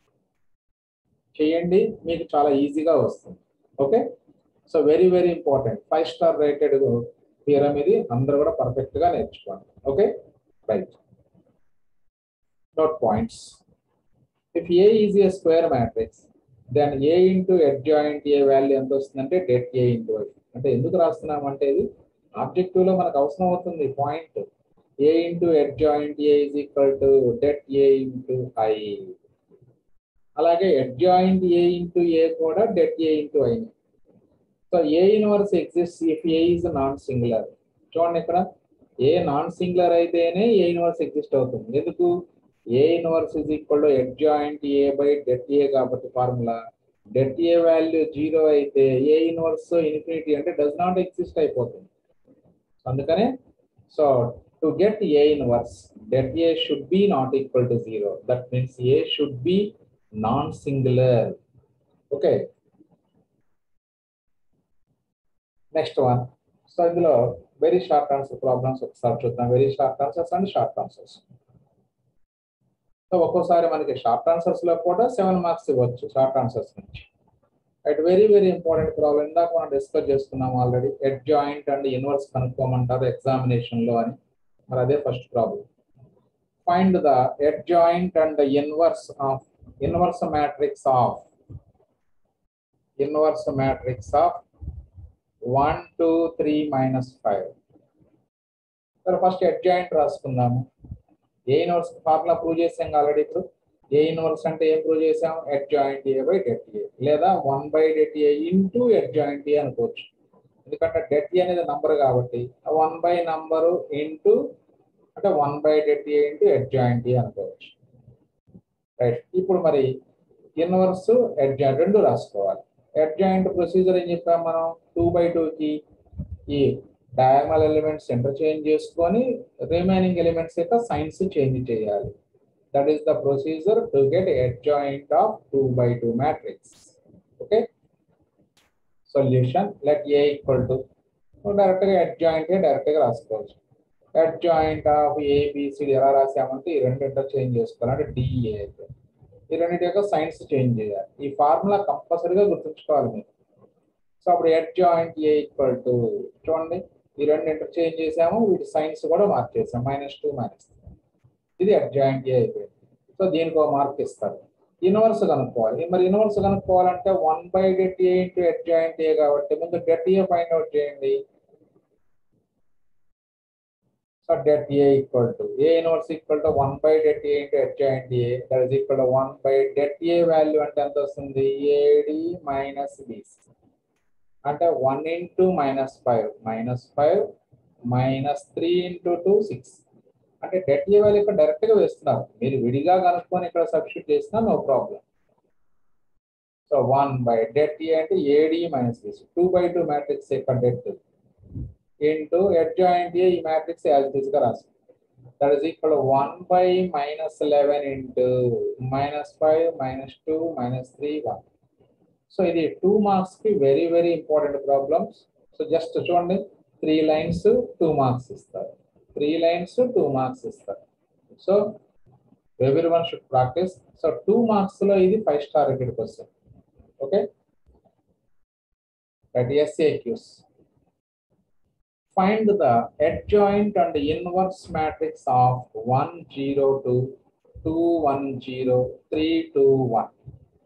చేయండి మీకు చాలా ఈజీగా వస్తుంది okay so very very important five star rated theorem ఇది అందరూ కూడా పర్ఫెక్ట్ గా నేర్చుకోండి okay right note points if A is a square matrix then A into adjoint A value ఎంత వస్తుందంటే డెట్ ఏ ఇంటూ ఐ అంటే ఎందుకు రాస్తున్నాం అంటే ఇది ఆబ్జెక్టివ్ లో మనకు అవసరం అవుతుంది point A into adjoint A is equal to det A into I అలాగే adjoint A into A కూడా det A into I so A inverse exist if A is non singular చూడండి ఇక్కడ ఏ non singular అయితేనే ఏ inverse exist అవుతుంది ఎందుకు A inverse is equal to adjoint A by det A కాబట్టి formula det A value zero అయితే A inverse infinity అంటే does not exist అయిపోతుంది అందుకనే so to get A inverse det A should be not equal to zero that means A should be non singular okay next one so ఇందులో very short answer problems ఒకసారి చూద్దాం very short answers and short answers so ఒక్కోసారి మనకి short answers లో కూడా seven marks ఇవ్వచ్చు short answers నుంచి at very very important problem ఇందాక మనం డిస్కస్ చేసుకున్నాం already adjoint and inverse కనుక్కోమంటారు ఎగ్జామినేషన్ లో అని మరి అదే first problem find the adjoint and inverse of inverse matrix of inverse matrix of one two three minus five సరే first adjoint రాసుకుందాము ఏ ఇన్వర్స్ ఫార్ములా ప్రూవ్ చేసాం already ఇప్పుడు A inverse అంటే ఏం ప్రూవ్ చేసాం ఎడ్ adjoint A by det A లేదా one by det A into adjoint A అనుకోవచ్చు ఎందుకంటే డెట్ ఏ అనేది నంబర్ కాబట్టి వన్ బై నంబరు ఇంటూ అంటే one by det A into adjoint A అనుకోవచ్చు రైట్ ఇప్పుడు మరి ఇన్వర్స్ ఎడ్ జాయింట్ రెండు రాసుకోవాలి ఎడ్ జాయింట్ ప్రొసీజర్ ఏం చెప్పాం మనం టూ బై టూకి ఈ డయాగనల్ ఎలిమెంట్స్ ఇంటర్చేంజ్ చేసుకొని రిమైనింగ్ ఎలిమెంట్స్ యొక్క సైన్స్ చేంజ్ చేయాలి that is the procedure to get adjoint of two by two matrix okay solution let A equal to direct గా అడ్జాయింట్ డైరెక్ట్ గా రాసుకోవచ్చు అడ్జాయింట్ ఆఫ్ ఏబిసిడి ఎలా రాసామంటే ఈ రెండు interchange చేసుకోవాలి అంటే డిఏ అయితే ఈ రెండింటి యొక్క సైన్స్ చేంజ్ చేయాలి ఈ ఫార్ములా కంపల్సరీగా గుర్తుంచుకోవాలి మీరు సో అప్పుడు adjoint A equal to చూడండి ఈ రెండు ఇంటర్చేంజ్ చేసాము వీటి సైన్స్ కూడా మార్చేసాం మైనస్ టూ మైనస్ ఇది ఎడ్ జాయింట్ ఏ అయిపోయింది సో దీనికి ఒక మార్క్ ఇస్తారు ఇన్వర్స్ కనుక్కోవాలి మరి ఇన్వర్స్ కనుక్కోవాలంటే one by det A into adjoint A కాబట్టి ముందు డెట్ ఏ ఫైండ్ అవుట్ చేయండి so det A equal to A inverse equal to one by det A into adjoint A that is equal to one by det A value అంటే ఎంత వస్తుంది A D minus B C అంటే one into minus five minus five minus three into two six అంటే det A value ఇక్కడ direct గా వేస్తున్నారు మీరు విడిగా కనుక్కొని ఇక్కడ సబ్స్టిట్యూట్ చేసినా no problem so one by det A అంటే AD minus B C two by two matrix ఇక్కడ det into adjoint A ఈ మ్యాట్రిక్స్ యాజ్ ఇట్ గా రాస్తుంది that is equal one by minus eleven into minus five minus two minus three one so ఇది two marks కి very very important problems so just చూడండి three lines two marks ఇస్తారు three lines two marks ఇస్తారు so every one should practice so two marks లో ఇది five star rated question okay that SAQs find the adjoint and inverse matrix of 1 0 2 2 1 0 3 2 1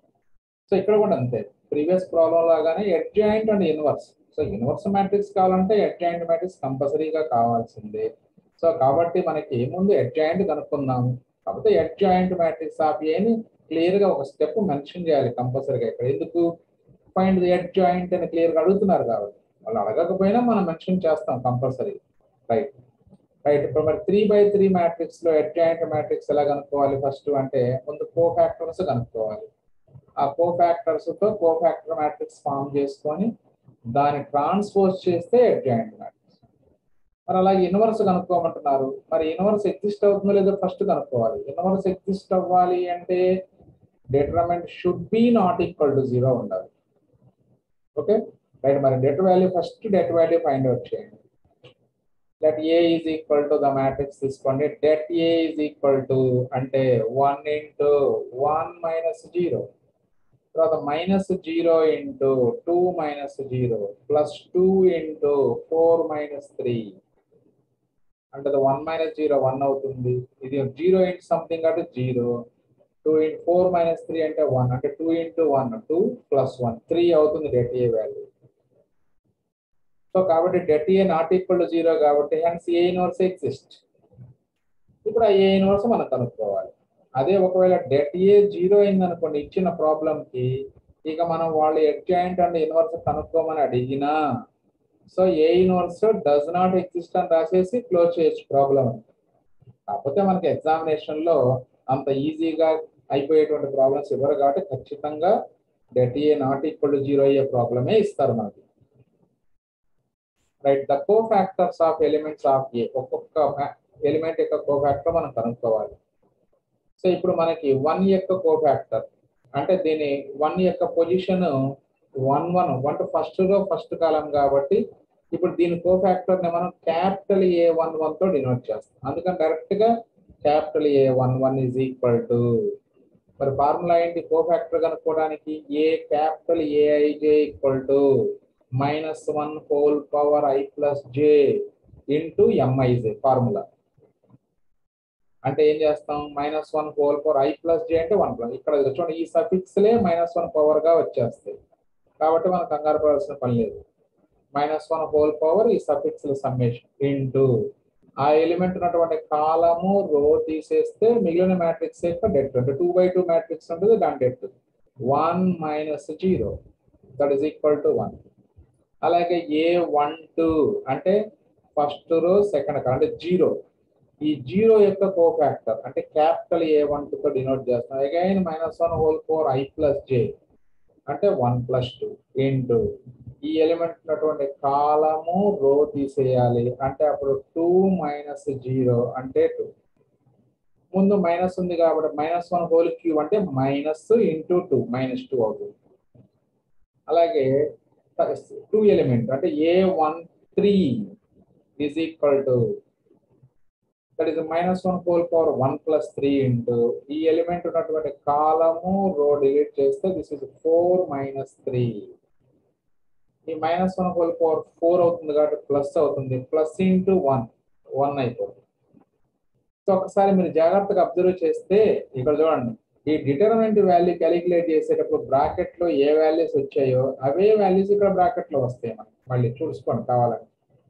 so ఇక్కడ కూడా అంతే previous problem లాగానే adjoint and inverse so inverse matrix కావాలంటే adjoint matrix కంపల్సరీగా కావాల్సిందే so కాబట్టి మనకి ముందు అడ్జాయింట్ కనుక్కుందాము కాకపోతే అడ్జాయింట్ మ్యాట్రిక్స్ ఆఫ్ ఏని క్లియర్ గా ఒక స్టెప్ మెన్షన్ చేయాలి కంపల్సరీగా ఇక్కడ ఎందుకు ఫైండ్ ది అడ్జాయింట్ అని క్లియర్ గా అడుగుతున్నారు కాబట్టి వాళ్ళు అడగకపోయినా మనం మెన్షన్ చేస్తాం కంపల్సరీ రైట్ రైట్ ఇప్పుడు మరి త్రీ బై త్రీ మ్యాట్రిక్స్ లో అడ్జాయింట్ మ్యాట్రిక్స్ ఎలా కనుక్కోవాలి ఫస్ట్ అంటే ముందు కో ఫ్యాక్టర్స్ కనుక్కోవాలి ఆ కో ఫ్యాక్టర్స్ తో కో ఫ్యాక్టర్ మ్యాట్రిక్స్ ఫామ్ చేసుకొని దాన్ని ట్రాన్స్పోజ్ చేస్తే అడ్జాయింట్ మ్యాట్రిక్స్ మరి అలాగే ఇన్వర్స్ కనుక్కోమంటున్నారు మరి ఇన్వర్స్ ఎగ్జిస్ట్ అవుతుందో లేదో ఫస్ట్ కనుక్కోవాలి ఇన్వర్స్ ఎగ్జిస్ట్ అవ్వాలి అంటే determinant should be not equal to zero ఉండాలి ఓకే రైట్ మరి det value first det value find out చేయండి that A is equal to the matrix తీసుకోండి det A is equal to అంటే one into one minus zero తర్వాత minus zero into two minus zero plus two into four minus three అంటే one minus zero one అవుతుంది ఇది zero into something అంటే zero two into four minus three అంటే one అంటే two into one two plus one three అవుతుంది det A value so కాబట్టి det A not equal to zero కాబట్టి hence A inverse exist ఇప్పుడు ఆ ఏ inverse మనం కనుక్కోవాలి అదే ఒకవేళ డెట్ ఏ జీరో అయింది అనుకోండి ఇచ్చిన ప్రాబ్లం కి ఇక మనం వాళ్ళు ఎడ్జాయింట్ అండ్ ఇన్వర్స్ కనుక్కోమని అడిగినా so A inverse does not exist అని రాసేసి క్లోజ్ చేయొచ్చు ప్రాబ్లం కాకపోతే మనకి ఎగ్జామినేషన్ లో అంత ఈజీగా అయిపోయేటువంటి ప్రాబ్లమ్స్ ఇవ్వరు కాబట్టి ఖచ్చితంగా det A not equal to zero అయ్యే ప్రాబ్లమే ఇస్తారు మనకి right the cofactors of elements of A ఒక్కొక్క ఎలిమెంట్ యొక్క కో ఫ్యాక్టర్ మనం కనుక్కోవాలి సో ఇప్పుడు మనకి వన్ యొక్క కో ఫ్యాక్టర్ అంటే దీని వన్ యొక్క position one one one first row first column కాబట్టి ఇప్పుడు దీని కో ఫ్యాక్టర్ ని మనం క్యాపిటల్ ఏ వన్ వన్ తో డినోట్ చేస్తాం అందుకని డైరెక్ట్ గా capital A one one is equal to మరి ఫార్ములా ఏంటి కో ఫ్యాక్టర్ కనుక్కోవడానికి A capital A i j equal to minus one whole power i plus j into M i j formula అంటే ఏం చేస్తాం minus one whole power i plus j అంటే one plus ఇక్కడ చూడండి ఈ సఫిక్స్ లే మైనస్ వన్ పవర్ గా వచ్చేస్తాయి కాబట్టి మనం కంగారు పడాల్సిన పని లేదు మైనస్ వన్ హోల్ పవర్ ఈ సఫిక్స్ సమ్మేషన్ ఇంటూ ఆ ఎలిమెంట్ ఉన్నటువంటి కాలము రో తీసేస్తే మిగిలిన మ్యాట్రిక్స్ యొక్క డెట్ అంటే టూ బై టూ మ్యాట్రిక్స్ ఉంటుంది దాని det one minus zero that is equal to one అలాగే ఏ వన్ టూ అంటే ఫస్ట్ రో సెకండ్ కాలం అంటే జీరో ఈ జీరో యొక్క కో ఫ్యాక్టర్ అంటే క్యాపిటల్ ఏ వన్ తో డినోట్ చేస్తాం again minus one whole four i plus j అంటే one plus two into ఈ ఎలిమెంట్ ఉన్నటువంటి కాలము రో తీసేయాలి అంటే అప్పుడు టూ మైనస్ జీరో అంటే టూ ముందు మైనస్ ఉంది కాబట్టి మైనస్ వన్ హోల్ క్యూబ్ అంటే minus into two minus two అవుతుంది అలాగే టూ ఎలిమెంట్ అంటే A one three is equal to that is minus one whole power one plus three into ఈ element ఉన్నటువంటి కాలము రో డిలీట్ చేస్తే this is four minus three ఈ minus one whole power four అవుతుంది కాబట్టి plus అవుతుంది plus into one one అయిపోతుంది so ఒకసారి మీరు జాగ్రత్తగా అబ్జర్వ్ చేస్తే ఇక్కడ చూడండి ఈ డిటర్మినెంట్ వాల్యూ క్యాలిక్యులేట్ చేసేటప్పుడు బ్రాకెట్ లో ఏ వాల్యూస్ వచ్చాయో అవే వాల్యూస్ ఇక్కడ బ్రాకెట్ లో వస్తాయి మనకి మళ్ళీ చూసుకోండి కావాలని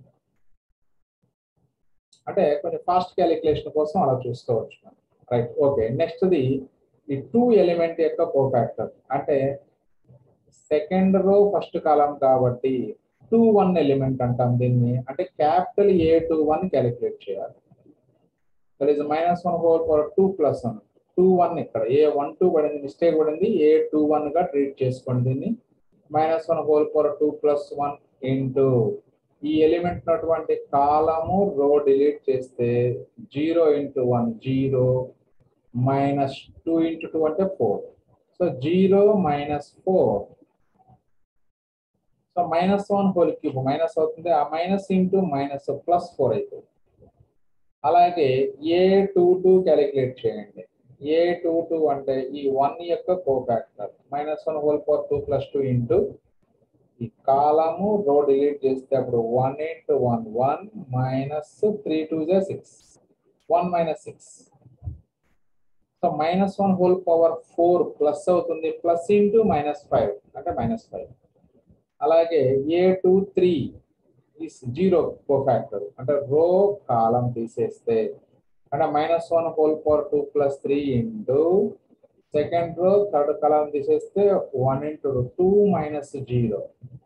అంటే కొంచెం ఫాస్ట్ క్యాలిక్యులేషన్ కోసం అలా చూసుకోవచ్చు రైట్ ఓకే నెక్స్ట్ది ఈ టూ ఎలిమెంట్ యొక్క కో ఫ్యాక్టర్ అంటే సెకండ్ రో ఫస్ట్ కాలం కాబట్టి టూ వన్ ఎలిమెంట్ అంటాం దీన్ని అంటే capital A two one calculate చేయాలి that is minus one whole power two plus one two one ఇక్కడ ఏ వన్ టూ పడింది మిస్టేక్ పడింది ఏ టూ వన్ గా ట్రీట్ చేసుకోండి దీన్ని minus one whole power two plus one into ఈ element ఉన్నటువంటి column row delete చేస్తే zero into one zero minus two into two అంటే four so zero minus four so minus one whole cube minus అవుతుంది ఆ minus into minus plus four అవుతుంది అలాగే A two two calculate చేయండి ఏ two two అంటే ఈ one యొక్క cofactor minus one whole power two plus two into ఈ column row delete చేస్తే అప్పుడు one into one one minus three two జా six one minus six so minus one whole power four plus అవుతుంది plus into minus five అంటే minus five అలాగే A two three is zero cofactor అంటే row column తీసేస్తే అంటే minus one whole power two plus three into second row third కాలం తీసేస్తే one into two minus zero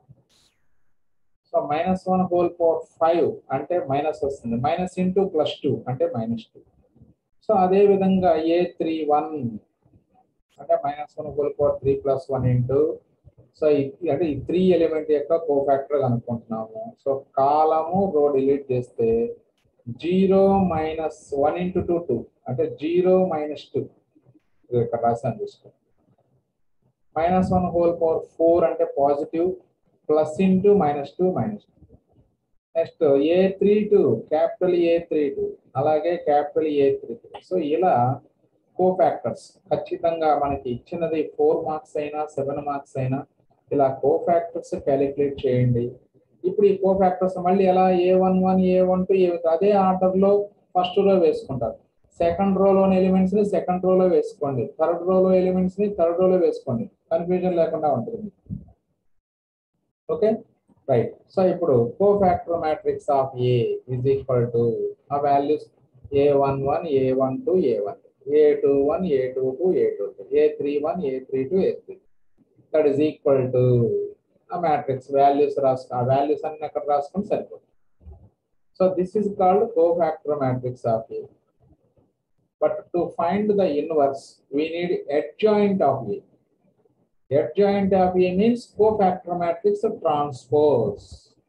so minus one whole power five అంటే minus వస్తుంది minus into plus two అంటే minus two so అదే విధంగా A three one అంటే minus one whole power three plus one into so ఈ- అంటే ఈ three element యొక్క కోఫాక్టర్ అనుకుంటున్నాము సో కాలము రో డిలీట్ చేస్తే zero minus one into two two అంటే జీరో మైనస్ టూ ఇక్కడ రాశాను చూసుకో minus one whole power four అంటే positive plus into minus two minus two next A three two capital A three two అలాగే capital A three two so ఇలా cofactors ఖచ్చితంగా మనకి ఇచ్చినది ఫోర్ మార్క్స్ అయినా సెవెన్ మార్క్స్ అయినా ఇలా కోఫాక్టర్స్ క్యాలిక్యులేట్ చేయండి ఇప్పుడు ఈ కోఫాక్టర్స్ మళ్ళీ ఎలా A one one A one two A అదే ఆర్డర్ లో ఫస్ట్ రో వేసుకుంటారు సెకండ్ రోలోని ఎలిమెంట్స్ ని సెకండ్ రోలో వేసుకోండి థర్డ్ రోలో ఎలిమెంట్స్ ని థర్డ్ రోలో వేసుకోండి కన్ఫ్యూజన్ లేకుండా ఉంటుంది ఓకే రైట్ సో ఇప్పుడు cofactor matrix of A is equal to ఆ values A one one A one two A one A two one A two two A two two A three one A three two A three that is equal to ఆ matrix values రాసుకో ఆ values అన్ని అక్కడ రాసుకొని సరిపోతుంది so this is called cofactor matrix of A but to find the inverse we need adjoint of A adjoint of A means cofactor matrix transpose.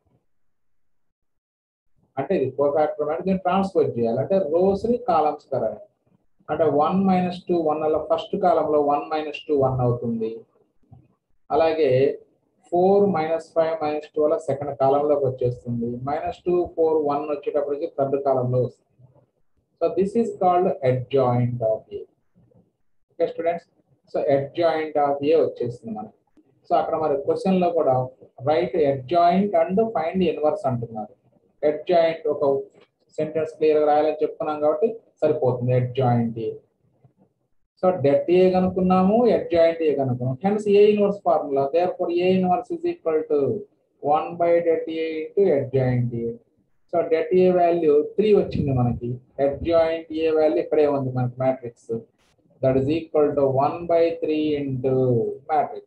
అంటే ఇది cofactor matrix transpose చేయాలి అంటే రోస్ ని కాలమ్స్ కరాలి అంటే వన్ మైనస్ టూ వన్ అలా first కాలంలో one minus two one అవుతుంది అలాగే four minus five minus two అలా సెకండ్ కాలంలోకి వచ్చేస్తుంది మైనస్ టూ ఫోర్ వన్ వచ్చేటప్పటికి థర్డ్ కాలంలో వస్తుంది so this is called adjoint of A okay students so adjoint of A వచ్చేస్తుంది మనకి సో అక్కడ మరి క్వశ్చన్ లో కూడా right adjoint and find inverse అంటున్నారు adjoint ఒక సెంటెన్స్ క్లియర్ గా రాయాలని చెప్తున్నాం కాబట్టి సరిపోతుంది adjoint A so det A కనుక్కున్నాము adjoint ఏ కనుక్కున్నాం hence A inverse formula therefore A inverse is equal to one by det A into adjoint A so det A value three వచ్చింది మనకి adjoint A value ఇక్కడే ఉంది మనకి matrix that is equal to 1 by 3 into matrix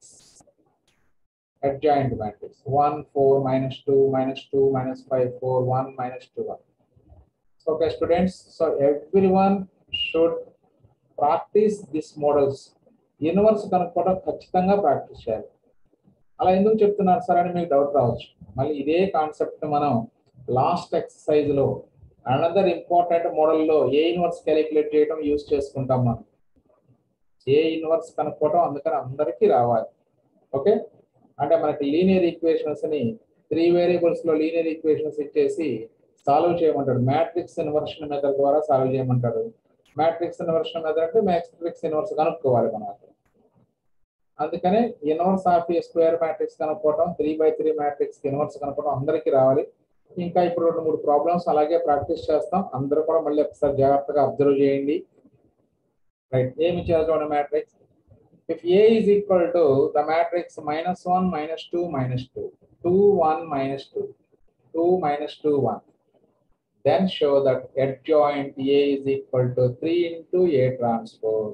adjoint matrix 1 4 minus 2 minus 2 minus 5 4 1 minus 2 1 okay students so everyone should practice these models inverse కనుక్కోవడం ఖచ్చితంగా practice చేయాలి అలా ఎందుకు చెప్తున్నారు సార్ అని మీకు డౌట్ రావచ్చు మళ్ళీ ఇదే కాన్సెప్ట్ మనం లాస్ట్ ఎక్సర్సైజ్ లో అనదర్ ఇంపార్టెంట్ మోడల్లో ఏ ఇన్వర్స్ క్యాలిక్యులేట్ చేయడం యూస్ చేసుకుంటాం మనం ఏ ఇన్వర్స్ కనుక్కోవటం అందుకని అందరికీ రావాలి ఓకే అంటే మనకి లీనియర్ ఈక్వేషన్స్ ని త్రీ వేరియబుల్స్ లో లీనియర్ ఈక్వేషన్స్ ఇచ్చేసి సాల్వ్ చేయమంటాడు మ్యాట్రిక్స్ ఇన్వర్షన్ మెథడ్ ద్వారా సాల్వ్ చేయమంటాడు మ్యాట్రిక్స్ ఇన్వర్షన్ మెథడ్ అంటే మ్యాట్రిక్స్ ఇన్వర్స్ కనుక్కోవాలి మనం అక్కడ అందుకనే inverse of A square matrix కనుక్కోవటం three by three matrix inverse కనుక్కోవడం అందరికీ రావాలి ఇంకా ఇప్పుడు రెండు మూడు ప్రాబ్లమ్స్ అలాగే ప్రాక్టీస్ చేస్తాం అందరూ కూడా మళ్ళీ ఒకసారి జాగ్రత్తగా అబ్జర్వ్ చేయండి రైట్ ఏమి ఇచ్చారు చూడండి matrix if A is equal to the matrix minus one minus two minus two two one minus two two minus two one then show that adjoint A is equal to 3 into A transpose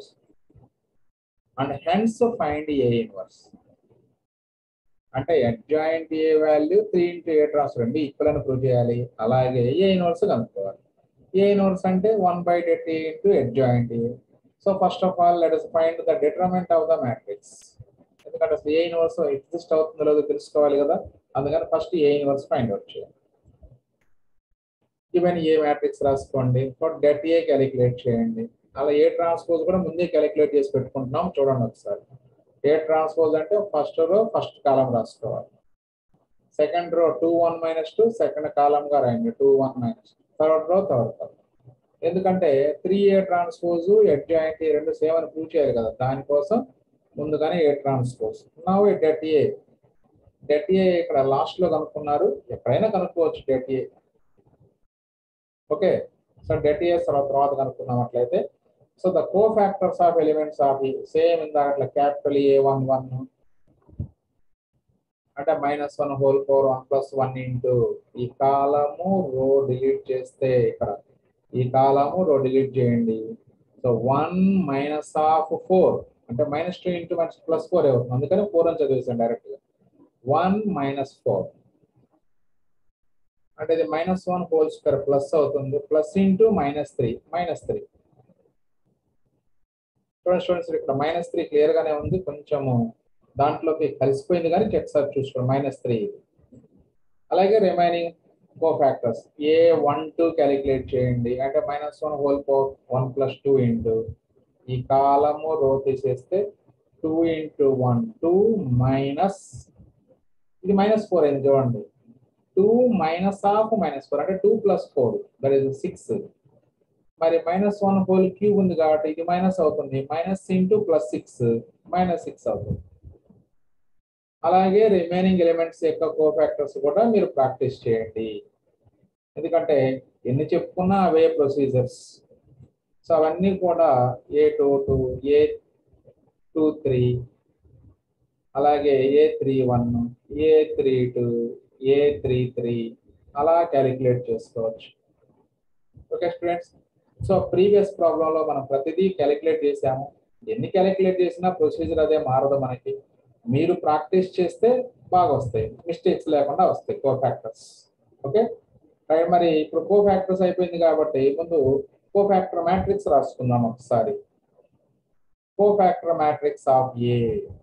and hence find A inverse. అంటే adjoint A value three into A transfer రెండు equal అని prove చేయాలి అలాగే A inverse కనుక్కోవాలి A inverse అంటే one by det A into adjoint A so first of all let us find the determinant of the matrix ఎందుకంటే అసలు ఏ inverse exist అవుతుందో లేదో తెలుసుకోవాలి కదా అందుకని first A inverse find out చేయాలి ఈవెన్ ఏ మ్యాట్రిక్స్ రాసుకోండి డెట్ ఏ క్యాలిక్యులేట్ చేయండి అలా ఏ ట్రాన్స్పోజ్ కూడా ముందే క్యాలిక్యులేట్ చేసి పెట్టుకుంటున్నాం చూడండి ఒకసారి ఏ ట్రాన్స్పోజ్ అంటే ఫస్ట్ రో ఫస్ట్ కాలం రాసుకోవాలి second row two one minus two second column గా రాయండి two one minus third row third column ఎందుకంటే త్రీ ఏ ట్రాన్స్పోజ్ ఎడ్జాయింట్ ఈ రెండు సేమ్ అని ప్రూవ్ చేయాలి కదా దానికోసం ముందుగానే ఏ ట్రాన్స్పోజ్ నా డెట్ ఏ డెట్ ఏ ఇక్కడ లాస్ట్ లో కనుక్కున్నారు ఎక్కడైనా కనుక్కోవచ్చు det A okay so det ఇయర్స్ తర్వాత తర్వాత కనుక్కున్నట్లయితే so the cofactors of elements of same ఇందాక క్యాపిటల్ ఏ వన్ వన్ అంటే minus one whole four one plus one into ఈ కాలము రో డిలీట్ చేస్తే ఇక్కడ ఈ కాలము రో డిలీట్ చేయండి so one minus of four అంటే minus two into minus plus four అవుతుంది అందుకని ఫోర్ అని చదివేసాను డైరెక్ట్ గా వన్ మైనస్ ఫోర్ అంటే ఇది minus one whole square plus అవుతుంది plus into minus three minus three చూడండి స్టూడెంట్స్ ఇక్కడ మైనస్ త్రీ క్లియర్ గానే ఉంది కొంచెము దాంట్లోకి కలిసిపోయింది కానీ ఒకసారి చూసుకోండి మైనస్ త్రీ అలాగే remaining co factors A one two calculate చేయండి అంటే minus one whole four one plus two into ఈ కాలము రో తీసేస్తే two into one two minus ఇది మైనస్ ఫోర్ అయింది చూడండి two minus of minus four అంటే two plus four that is six మరి minus one whole cube ఉంది కాబట్టి ఇది మైనస్ అవుతుంది minus into plus six minus six అవుతుంది అలాగే రిమైనింగ్ ఎలిమెంట్స్ యొక్క కోఫాక్టర్స్ కూడా మీరు ప్రాక్టీస్ చేయండి ఎందుకంటే ఎన్ని చెప్పుకున్నా అవే ప్రొసీజర్స్ సో అవన్నీ కూడా A two two A two three అలాగే A three one A three two A three three అలా క్యాలిక్యులేట్ చేసుకోవచ్చు ఓకే స్టూడెంట్స్ సో ప్రీవియస్ ప్రాబ్లంలో మనం ప్రతిదీ క్యాలిక్యులేట్ చేసాము ఎన్ని క్యాలిక్యులేట్ చేసినా ప్రొసీజర్ అదే మారదు మనకి మీరు ప్రాక్టీస్ చేస్తే బాగా వస్తాయి మిస్టేక్స్ లేకుండా వస్తాయి కో ఫ్యాక్టర్స్ ఓకే రైట్ మరి ఇప్పుడు కో ఫ్యాక్టర్స్ అయిపోయింది కాబట్టి ముందు కో ఫ్యాక్టర్ మ్యాట్రిక్స్ రాసుకుందాం ఒకసారి co factor matrix of A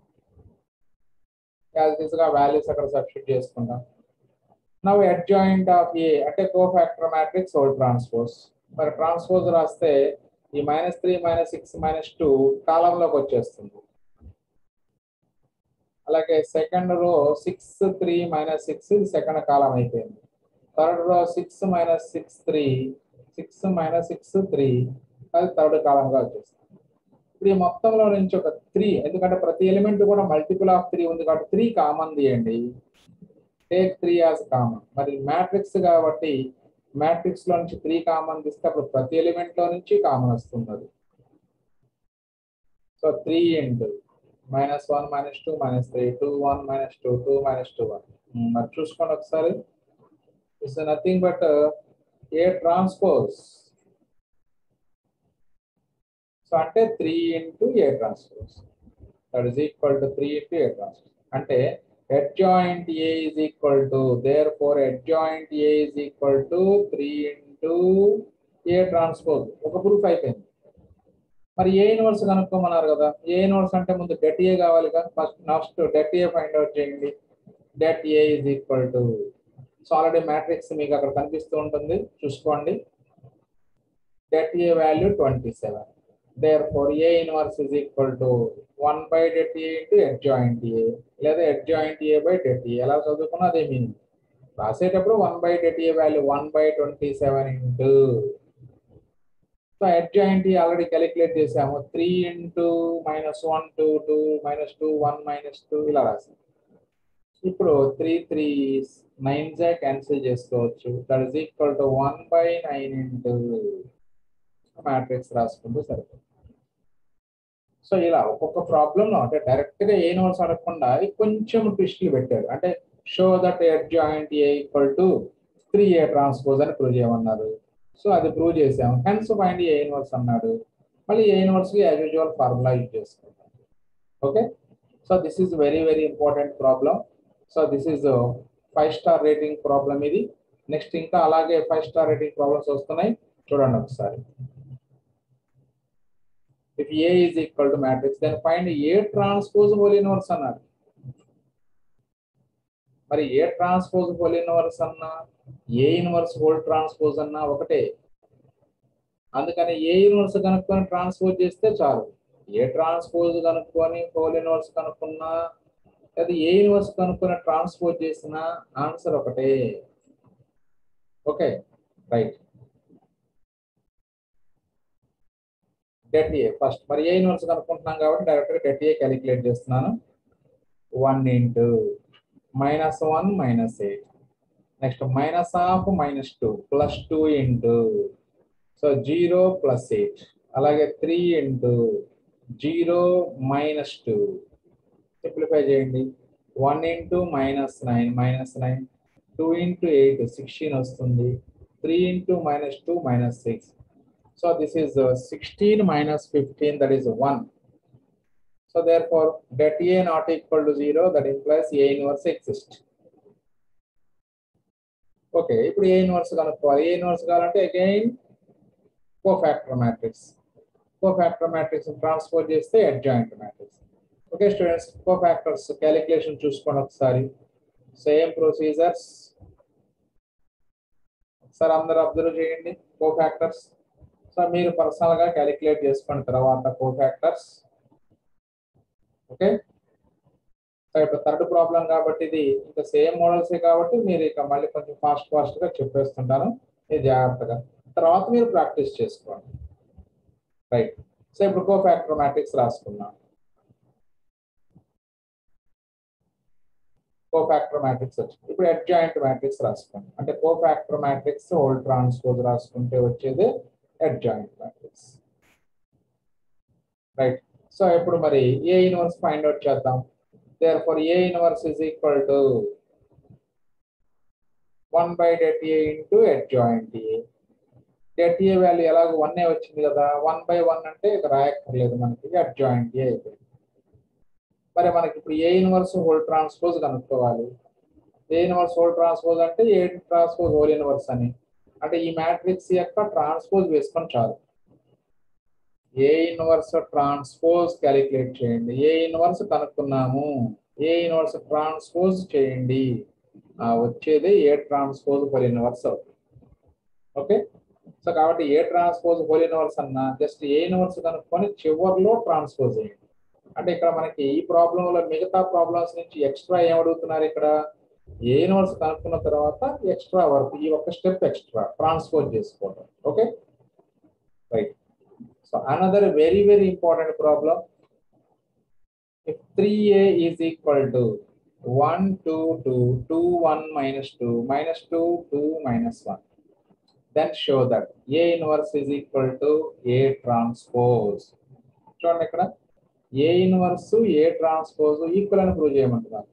as గా వాల్యూస్ అక్కడ సబ్స్టిట్యూట్ చేసుకుందాం నవ్ అడ్జాయింట్ ఆఫ్ ఏ అంటే co factor matrix whole transpose మరి ట్రాన్స్పోజ్ రాస్తే ఈ minus three minus six minus two కాలంలోకి వచ్చేస్తుంది అలాగే second row six three minus six ఇది సెకండ్ కాలం అయిపోయింది third row six minus six three six minus six three అది థర్డ్ కాలంగా వచ్చేస్తుంది ఇప్పుడు ఈ మొత్తంలో నుంచి ఒక త్రీ ఎందుకంటే ప్రతి ఎలిమెంట్ కూడా మల్టిపుల్ ఆఫ్ త్రీ ఉంది కాబట్టి త్రీ కామన్ తీయండి టేక్ త్రీ యాజ్ కామన్ మరి మ్యాట్రిక్స్ కాబట్టి మ్యాట్రిక్స్ లో నుంచి త్రీ కామన్ తీస్తే అప్పుడు ప్రతి ఎలిమెంట్ లో నుంచి కామన్ వస్తుంది అది so three into minus one minus two minus three two one minus two two minus two one మరి చూసుకోండి ఒకసారి it's nothing but A transpose so అంటే three into A transpose that is equal to three into A transpose అంటే adjoint A is equal to, therefore adjoint A is equal to 3 into A transpose. ఒక proof అయిపోయింది మరి A inverse కనుక్కోమన్నారు కదా ఏ inverse అంటే ముందు det A కావాలి కదా first next det A find out చేయండి det A is equal to so already matrix మీకు అక్కడ కనిపిస్తూ ఉంటుంది చూసుకోండి det A value twenty seven therefore A inverse is equal to 1 by det A into adjoint A లేదా adjoint A by det A ఎలా చదువుకున్నా అదే మీనింగ్ రాసేటప్పుడు 1 by det A value 1 by 27 into so adjoint A already calculate చేసాము 3 into minus one two two minus two one minus two ఇలా రాసాము ఇప్పుడు three three nine జా క్యాన్సిల్ చేసుకోవచ్చు that is equal to one by nine into matrix రాసుకుంటూ సరిపోతుంది so ఇలా ఒక్కొక్క ప్రాబ్లంలో అంటే డైరెక్ట్ గా ఏ నోట్స్ అడగకుండా కొంచెం ట్విస్ట్లు పెట్టారు అంటే show that joint A equal to three A transpose అని ప్రూవ్ చేయమన్నారు సో అది ప్రూవ్ చేసాము హెన్స్ ఫైండ్ ఏ ఇన్వర్స్ అన్నాడు మళ్ళీ ఏ ఇన్వర్స్ కి యాజ్ యూజువల్ ఫార్ములా యూజ్ చేసుకుంటాం okay so this is very very important problem so this is five star rating problem ఇది నెక్స్ట్ ఇంకా అలాగే ఫైవ్ స్టార్ రేటింగ్ ప్రాబ్లమ్స్ వస్తున్నాయి చూడండి ఒకసారి if A is equal to matrix, then find A transpose whole inverse అన్నారు మరి ఏ transpose whole inverse అన్నా ఏ inverse whole transpose అన్నా ఒకటే అందుకని ఏ ఇన్వర్స్ కనుక్కొని ట్రాన్స్పోజ్ చేస్తే చాలు ఏ ట్రాన్స్పోజ్ కనుక్కొని హోల్ ఇన్వర్స్ కనుక్కున్నా లేదా ఏ ఇన్వర్స్ కనుక్కొని ట్రాన్స్పోజ్ చేసిన ఆన్సర్ ఒకటే okay right det A first మరి ఏ ఇన్వర్స్ కనుక్కుంటున్నాం కాబట్టి డైరెక్ట్గా డెట్ ఏ క్యాలిక్యులేట్ చేస్తున్నాను one into minus one minus eight next minus of minus two plus two into so zero plus eight అలాగే three into zero minus two simplify చేయండి one into minus nine minus nine two into eight sixteen వస్తుంది three into minus two minus six so this is sixteen minus fifteen that is one so therefore det A not equal to zero that implies A inverse exist okay ఇప్పుడు A inverse కనుక్కోవాలి A inverse కావాలంటే again cofactor matrix cofactor matrix transfer చేస్తే adjoint matrix okay students cofactors calculation చూసుకోండి ఒకసారి same procedures ఒకసారి అందరూ observe చేయండి cofactors so మీరు పర్సనల్ గా క్యాలిక్యులేట్ చేసుకున్న తర్వాత కోఫాక్టర్స్ ఓకే సో ఇప్పుడు థర్డ్ ప్రాబ్లం కాబట్టి ఇది ఇంకా సేమ్ మోడల్సే కాబట్టి మీరు ఇక మళ్ళీ కొంచెం ఫాస్ట్ ఫాస్ట్ గా చెప్పేస్తుంటాను ఇది జాగ్రత్తగా తర్వాత మీరు ప్రాక్టీస్ చేసుకోండి రైట్ సో ఇప్పుడు కోఫాక్టర్ మ్యాట్రిక్స్ రాసుకున్నాం కోఫాక్టర్ మ్యాట్రిక్స్ వచ్చింది ఇప్పుడు అడ్జాయింట్ మ్యాట్రిక్స్ రాసుకోండి అంటే కోఫాక్టర్ మ్యాట్రిక్స్ హోల్ ట్రాన్స్పోజ్ రాసుకుంటే వచ్చేది అడ్జాయింట్ మ్యాట్రిక్స్ రైట్ సో ఇప్పుడు మరి ఏ ఇన్వర్స్ ఫైండ్ అవుట్ చేద్దాం therefore A inverse is equal to one by det A into adjoint A det A value ఎలాగో one A వచ్చింది కదా one by one అంటే ఇక రాయక్కర్లేదు మనకి అడ్జాయింట్ ఏ అయిపోయింది మరి మనకి ఇప్పుడు ఏ ఇన్వర్స్ హోల్ ట్రాన్స్పోజ్ కనుక్కోవాలి ఏ ఇన్వర్స్ హోల్ ట్రాన్స్పోజ్ అంటే ఏ ట్రాన్స్పోజ్ హోల్ ఇన్వర్స్ అని అంటే ఈ మ్యాట్రిక్స్ యొక్క ట్రాన్స్పోజ్ వేసుకొని చాలు ఏ ఇన్వర్స్ ట్రాన్స్పోజ్ క్యాలిక్యులేట్ చేయండి ఏ ఇన్వర్స్ కనుక్కున్నాము ఏ ఇన్వర్స్ ట్రాన్స్పోజ్ చేయండి ఆ వచ్చేది ఏ ట్రాన్స్పోజ్ హోల్ ఇన్వర్స్ అవుతుంది ఓకే సో కాబట్టి ఏ ట్రాన్స్పోజ్ హోల్ ఇన్వర్స్ అన్న జస్ట్ ఏ ఇన్వర్స్ కనుక్కొని చివర్లో ట్రాన్స్పోజ్ చేయండి అంటే ఇక్కడ మనకి ఈ ప్రాబ్లం లో మిగతా ప్రాబ్లమ్స్ నుంచి ఎక్స్ట్రా ఏం అడుగుతున్నారు ఇక్కడ ఏ యూనివర్స్ కనుక్కున్న తర్వాత ఎక్స్ట్రా వర్క్ ఈ ఒక్క స్టెప్ ఎక్స్ట్రా ట్రాన్స్పోజ్ చేసుకోవడం okay right so another very very important problem if 3a is equal to 1 2 2 2 1 minus 2 minus 2 2 minus 1 then show that a inverse is equal to a transpose చూడండి ఇక్కడ A inverse A transpose equal అని prove చేయమంటున్నారు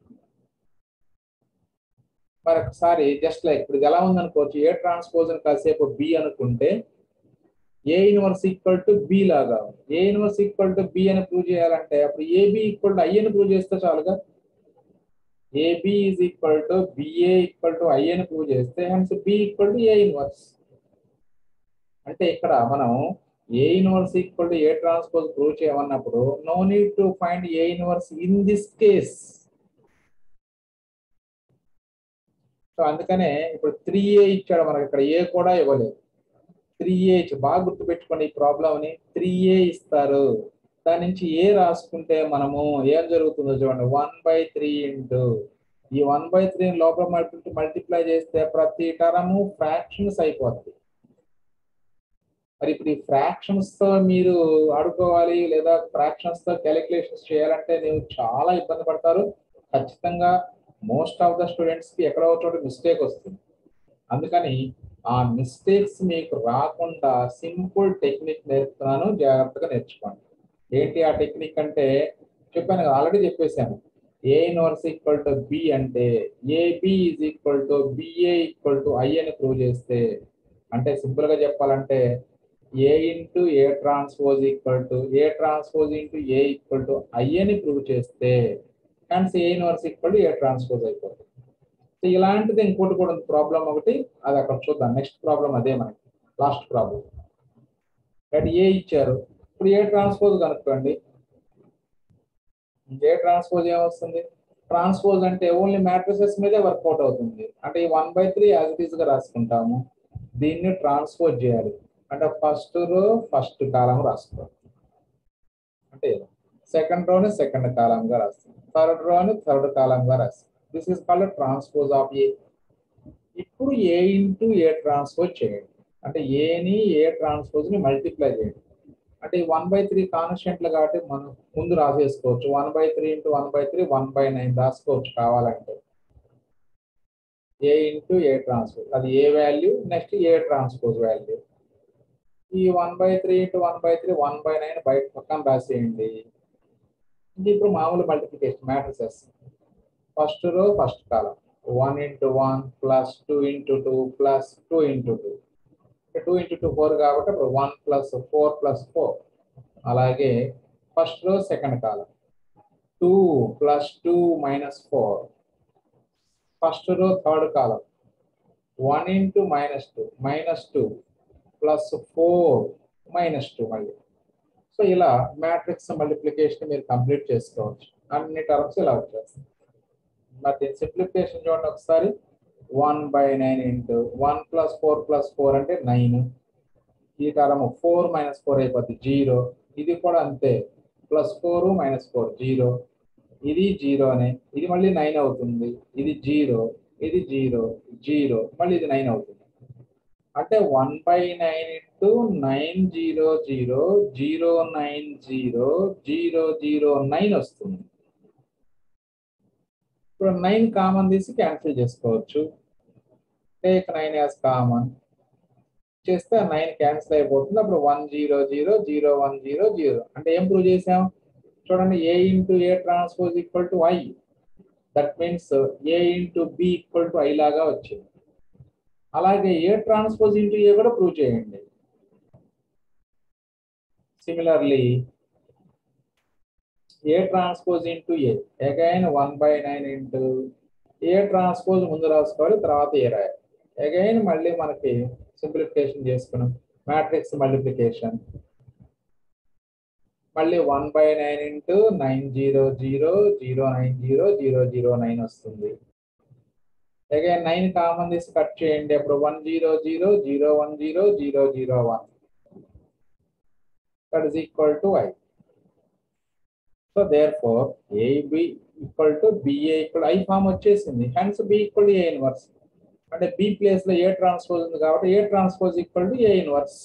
మరి ఒకసారి just like ఇప్పుడు ఇది ఎలా ఉందనుకోవచ్చు ఏ transpose అని కాసేపు బి అనుకుంటే A inverse equal to B లాగా A inverse equal to B అని ప్రూవ్ చేయాలంటే అప్పుడు ఏబి ఈక్వల్ టు ఐ అని ప్రూవ్ చేస్తే చాలుగా A B is equal to BA equal to I అని ప్రూవ్ చేస్తే hence B equal to A inverse అంటే ఇక్కడ మనం A inverse equal to A transpose prove చేయమన్నప్పుడు no need to find A inverse in this case so అందుకనే ఇప్పుడు three ఏ ఇచ్చాడు మనకి ఇక్కడ ఏ కూడా ఇవ్వలేదు త్రీ ఏ ఇచ్చి బాగా గుర్తుపెట్టుకోండి ఈ ప్రాబ్లం ని త్రీ ఏ ఇస్తారు దాని నుంచి ఏ రాసుకుంటే మనము ఏం జరుగుతుందో చూడండి వన్ బై త్రీ ఇంటూ ఈ వన్ బై త్రీ లోపల మల్టి మల్టిప్లై చేస్తే ప్రతి టరము ఫ్రాక్షన్స్ అయిపోతుంది మరి ఇప్పుడు ఈ ఫ్రాక్షన్స్ తో మీరు ఆడుకోవాలి లేదా ఫ్రాక్షన్స్ తో క్యాలిక్యులేషన్స్ చేయాలంటే ನೀವು చాలా ఇబ్బంది పడతారు ఖచ్చితంగా మోస్ట్ ఆఫ్ ద స్టూడెంట్స్ కి ఎక్కడో చోట మిస్టేక్ వస్తుంది అందుకని ఆ మిస్టేక్స్ మీకు రాకుండా సింపుల్ టెక్నిక్ నేర్పుతున్నాను జాగ్రత్తగా నేర్చుకోండి ఏంటి ఆ టెక్నిక్ అంటే చెప్పాను ఆల్రెడీ చెప్పేశాను A inverse equal to B అంటే A B is equal to BA equal to I అని ప్రూవ్ చేస్తే అంటే సింపుల్ గా చెప్పాలంటే A into A transpose equal to A transpose into A equal to I అని ప్రూవ్ చేస్తే hence A inverse equal to A transpose అయిపోతుంది so ఇలాంటిది ఇంకోటి కూడా ప్రాబ్లం ఒకటి అది అక్కడ చూద్దాం నెక్స్ట్ ప్రాబ్లం అదే మనకి లాస్ట్ ప్రాబ్లం బట్ ఏ ఇచ్చారు ఇప్పుడు ఏ ట్రాన్స్పోజ్ కనుక్కోండి ఏ ట్రాన్స్పోజ్ ఏమొస్తుంది ట్రాన్స్పోజ్ అంటే ఓన్లీ మ్యాట్రిసెస్ మీదే వర్కౌట్ అవుతుంది అంటే ఈ one by three as it is గా రాసుకుంటాము దీన్ని ట్రాన్స్పోజ్ చేయాలి అంటే ఫస్ట్ రో ఫస్ట్ కాలం రాసుకోవాలి అంటే సెకండ్ రోని సెకండ్ కాలం గా రాస్తాం థర్డ్ రోని థర్డ్ కాలం గా రాస్తాం this is called transpose of A ఇప్పుడు ఏ ఇంటూ ఏ ట్రాన్స్పోజ్ చేయండి అంటే ఏని ఏ ట్రాన్స్పోజ్ ని మల్టిప్లై చేయండి అంటే ఈ వన్ బై త్రీ కాన్స్టెంట్లు కాబట్టి మనం ముందు రాసేసుకోవచ్చు one by three into one by three one by nine రాసుకోవచ్చు కావాలంటే ఏ ఇంటూ ఏ ట్రాన్స్పోజ్ అది A value next A transpose value ఈ one by three into one by three one by nine బయట పక్కన రాసేయండి ఇది ఇప్పుడు మామూలు multiplication matrices first row first column one into one plus two into two plus two into two two into two four కాబట్టి ఇప్పుడు one plus four plus four అలాగే first row second column two plus two minus four first row third column one into minus two minus two plus four minus two మళ్ళీ so ఇలా matrix multiplication మీరు complete చేసుకోవచ్చు అన్ని terms ఇలా వచ్చేస్తాయి మరి దీని సింప్లిఫికేషన్ చూడండి ఒకసారి one by nine into one plus four plus four అంటే నైన్ ఈ టర్మ్ ఫోర్ మైనస్ ఫోర్ అయిపోద్ది జీరో ఇది కూడా అంతే plus four minus four zero ఇది జీరోనే ఇది మళ్ళీ నైన్ అవుతుంది ఇది జీరో ఇది జీరో జీరో మళ్ళీ ఇది నైన్ అవుతుంది అంటే one by nine into nine zero zero zero nine zero zero zero nine వస్తుంది ఇప్పుడు నైన్ కామన్ తీసి క్యాన్సిల్ చేసుకోవచ్చు టేక్ నైన్ యాజ్ కామన్ చేస్తే నైన్ క్యాన్సిల్ అయిపోతుంది అప్పుడు one zero zero zero one zero zero అంటే ఏం ప్రూవ్ చేసాం చూడండి A into A transpose equal to I that means A into B equal to I లాగా వచ్చింది అలాగే ఏ ట్రాన్స్పోజ్ ఇంటూ ఏ కూడా ప్రూవ్ చేయండి similarly A transpose into A again one by nine into A transpose ముందు రాసుకోవాలి తర్వాత ఏ రాయాలి again మళ్ళీ మనకి సింప్లిఫికేషన్ చేసుకున్నాం మ్యాట్రిక్స్ మల్టిప్లికేషన్ మళ్ళీ one by nine into nine zero zero zero nine zero zero zero nine వస్తుంది అగైన్ నైన్ కామన్ తీసి కట్ చేయండి అప్పుడు one zero zero zero one zero zero zero one that is equal to I so therefore A B equal to BA equal I form వచ్చేసింది hence B equal to A inverse అంటే B place లో A transpose ఉంది కాబట్టి A transpose equal to A inverse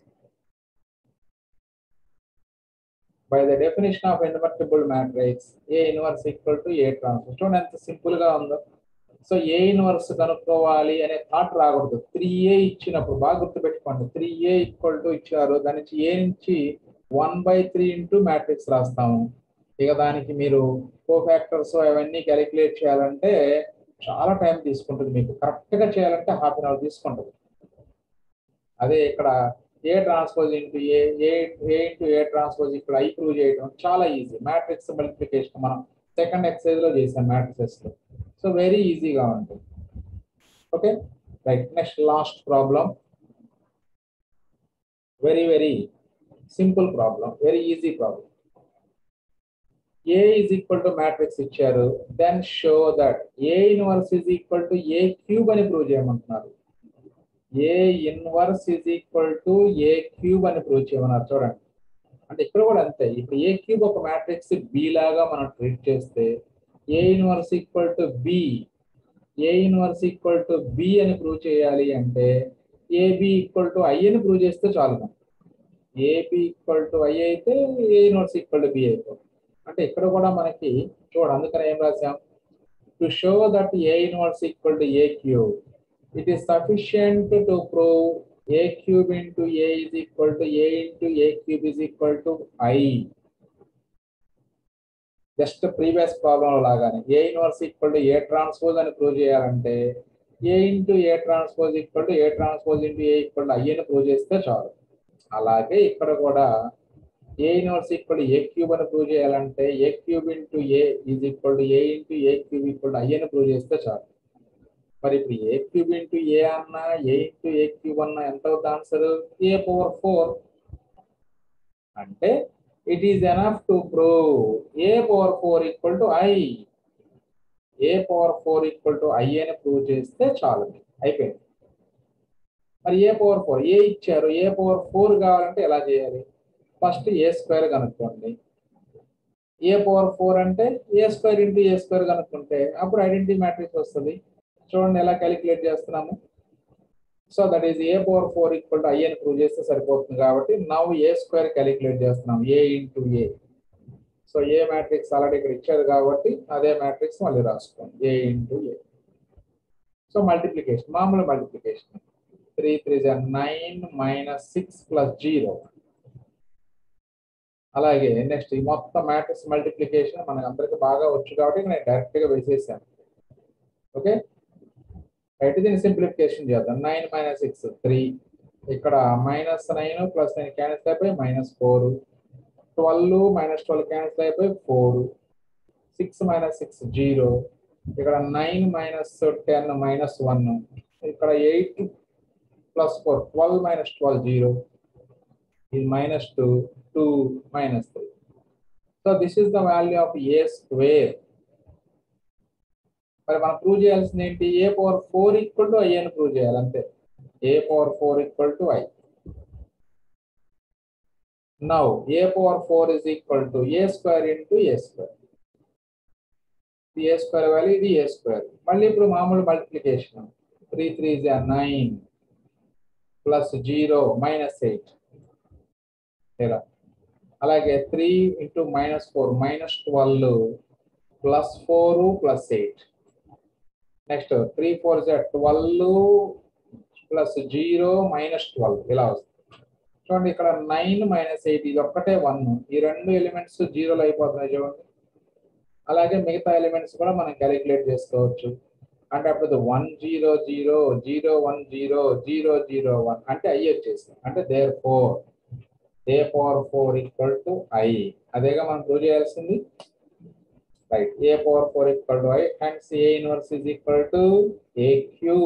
by the definition of invertible matrix A inverse equal to A transpose చూడండి ఎంత simple గా ఉందో so A inverse కనుక్కోవాలి అనే థాట్ రాకూడదు త్రీ ఏ ఇచ్చినప్పుడు బాగా గుర్తుపెట్టుకోండి త్రీ ఏ ఈక్వల్ టు ఇచ్చారు దాని నుంచి ఏ నుంచి one by three into matrix రాస్తాము ఇక దానికి మీరు కో ఫ్యాక్టర్స్ అవన్నీ క్యాలిక్యులేట్ చేయాలంటే చాలా టైం తీసుకుంటుంది మీకు కరెక్ట్ గా చేయాలంటే హాఫ్ అన్ అవర్ తీసుకుంటుంది అదే ఇక్కడ A transpose into A A A into A transpose ఇక్కడ ఐ ప్రూవ్ చేయడం చాలా ఈజీ మ్యాట్రిక్స్ మల్టిప్లికేషన్ మనం సెకండ్ ఎక్సైజ్ లో చేసాం మ్యాట్రిక్సెస్ లో సో వెరీ ఈజీగా ఉంటుంది okay right next last problem very very simple problem very easy problem A is equal to matrix ఇచ్చారు then show that A inverse is equal to A cube అని prove చేయమంటున్నారు A inverse is equal to A cube అని prove చేయమన్నారు చూడండి అంటే ఇక్కడ కూడా అంతే ఇప్పుడు ఏ క్యూబ్ ఒక మ్యాట్రిక్స్ బి లాగా మనం ట్రీట్ చేస్తే A inverse equal to B A inverse equal to B అని ప్రూవ్ చేయాలి అంటే ఏబి ఈక్వల్ టు ఐ అని ప్రూవ్ చేస్తే చాలు మనం ఏబి ఈక్వల్ టు ఐ అయితే A inverse equal to B అయిపోతుంది అంటే ఇక్కడ కూడా మనకి చూడ అందుకని ఏం రాసాం to show that A inverse equal to A cube it is sufficient to prove A cube into A is equal to A into A cube is equal to I just previous problem లాగానే A inverse equal to A transpose అని prove చేయాలంటే A into A transpose equal to A transpose into A equal to I అని prove చేస్తే చాలు అలాగే ఇక్కడ కూడా A inverse equal A cube అని ప్రూవ్ చేయాలంటే A cube into A is equal to A into A cube equal to I అని prove చేస్తే చాలు మరి ఇప్పుడు ఏ క్యూబ్ ఇంటూ ఏ అన్నా ఏ ఇంటూ ఏ క్యూబ్ అన్నా ఎంత అవుతుంది ఆన్సర్ ఏ పవర్ ఫోర్ అంటే it is enough to prove A power four equal to I A power four equal to I అని ప్రూవ్ చేస్తే చాలు అయిపోయింది మరి ఏ పవర్ ఫోర్ ఏ ఇచ్చారు ఏ పవర్ ఫోర్ కావాలంటే ఎలా చేయాలి ఫస్ట్ ఏ స్క్వేర్ కనుక్కోండి ఏ పవర్ ఫోర్ అంటే A square into A square కనుక్కుంటే అప్పుడు ఐడెంటిటీ మ్యాట్రిక్స్ వస్తుంది చూడండి ఎలా క్యాలిక్యులేట్ చేస్తున్నాము so that is A power four equal to I అని ప్రూవ్ చేస్తే సరిపోతుంది కాబట్టి నవ్ ఏ స్క్వేర్ క్యాలిక్యులేట్ చేస్తున్నాం A into A so A matrix already ఇక్కడ ఇచ్చారు కాబట్టి అదే మ్యాట్రిక్స్ మళ్ళీ రాసుకోండి A into A so multiplication మామూలు multiplication three three nine minus six plus zero అలాగే నెక్స్ట్ ఈ మొత్తం మ్యాట్రిక్స్ మల్టిప్లికేషన్ మనకు అందరికి బాగా వచ్చు కాబట్టి నేను డైరెక్ట్ గా వేసేసాను ఓకే రైట్ దీన్ని సింప్లిఫికేషన్ చేద్దాం నైన్ మైనస్ సిక్స్ త్రీ ఇక్కడ minus nine plus nine cancel అయిపోయి minus four twelve minus twelve cancel అయిపోయి four six minus six zero ఇక్కడ nine minus ten minus one ఇక్కడ eight plus four twelve minus twelve zero ఇది minus two two minus three so this is the value of A square మరి మనం prove చేయాల్సింది ఏంటి A power four equal to I అని prove చేయాలి అంతే A power four equal to I now A power four is equal to A square into A square ఇది A square value ఇది A square మళ్ళీ ఇప్పుడు మామూలు multiplication three three nine plus zero minus eight ఇలా అలాగే three into minus four minus twelve plus four plus eight next three four twelve plus zero minus twelve ఇలా వస్తుంది చూడండి ఇక్కడ నైన్ మైనస్ ఎయిట్ ఇది ఒక్కటే వన్ ఈ రెండు ఎలిమెంట్స్ జీరోలు అయిపోతున్నాయి చూడండి అలాగే మిగతా ఎలిమెంట్స్ కూడా మనం క్యాలిక్యులేట్ చేసుకోవచ్చు అంటే అప్పుడు one zero zero zero one zero zero zero one అంటే ఐ వచ్చేసి అంటే therefore A power four equal to I అదేగా మనం ప్రూవ్ చేయాల్సింది right A power four equal to I hence A inverse is equal to A cube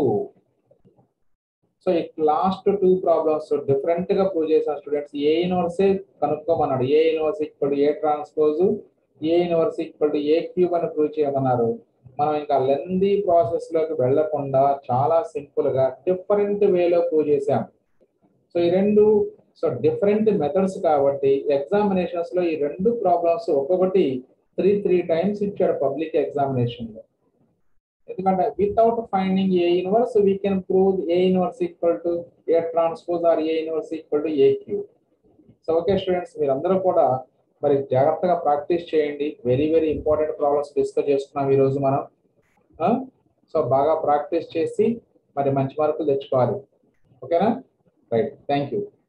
so ఈ last two problems different గా prove చేసిన students A ఇన్వర్సే కనుక్కోమన్నాడు A inverse equal to A transpose A inverse equal to A cube అని prove చేయమన్నారు మనం ఇంకా lengthy process లోకి వెళ్లకుండా చాలా సింపుల్ గా డిఫరెంట్ వేలో ప్రూవ్ చేసాం సో ఈ రెండు సో డిఫరెంట్ మెథడ్స్ కాబట్టి ఎగ్జామినేషన్స్ లో ఈ రెండు ప్రాబ్లమ్స్ ఒక్కొక్కటి త్రీ త్రీ టైమ్స్ ఇచ్చాడు పబ్లిక్ ఎగ్జామినేషన్ లో ఎందుకంటే without finding A inverse we can prove A inverse equal to A transpose or A inverse equal to A cube so okay students మీరందరూ కూడా మరి జాగ్రత్తగా ప్రాక్టీస్ చేయండి very very important problems discuss చేసుకున్నాం ఈ రోజు మనం సో బాగా ప్రాక్టీస్ చేసి మరి మంచి మార్కులు తెచ్చుకోవాలి ఓకేనా రైట్ థ్యాంక్ యూ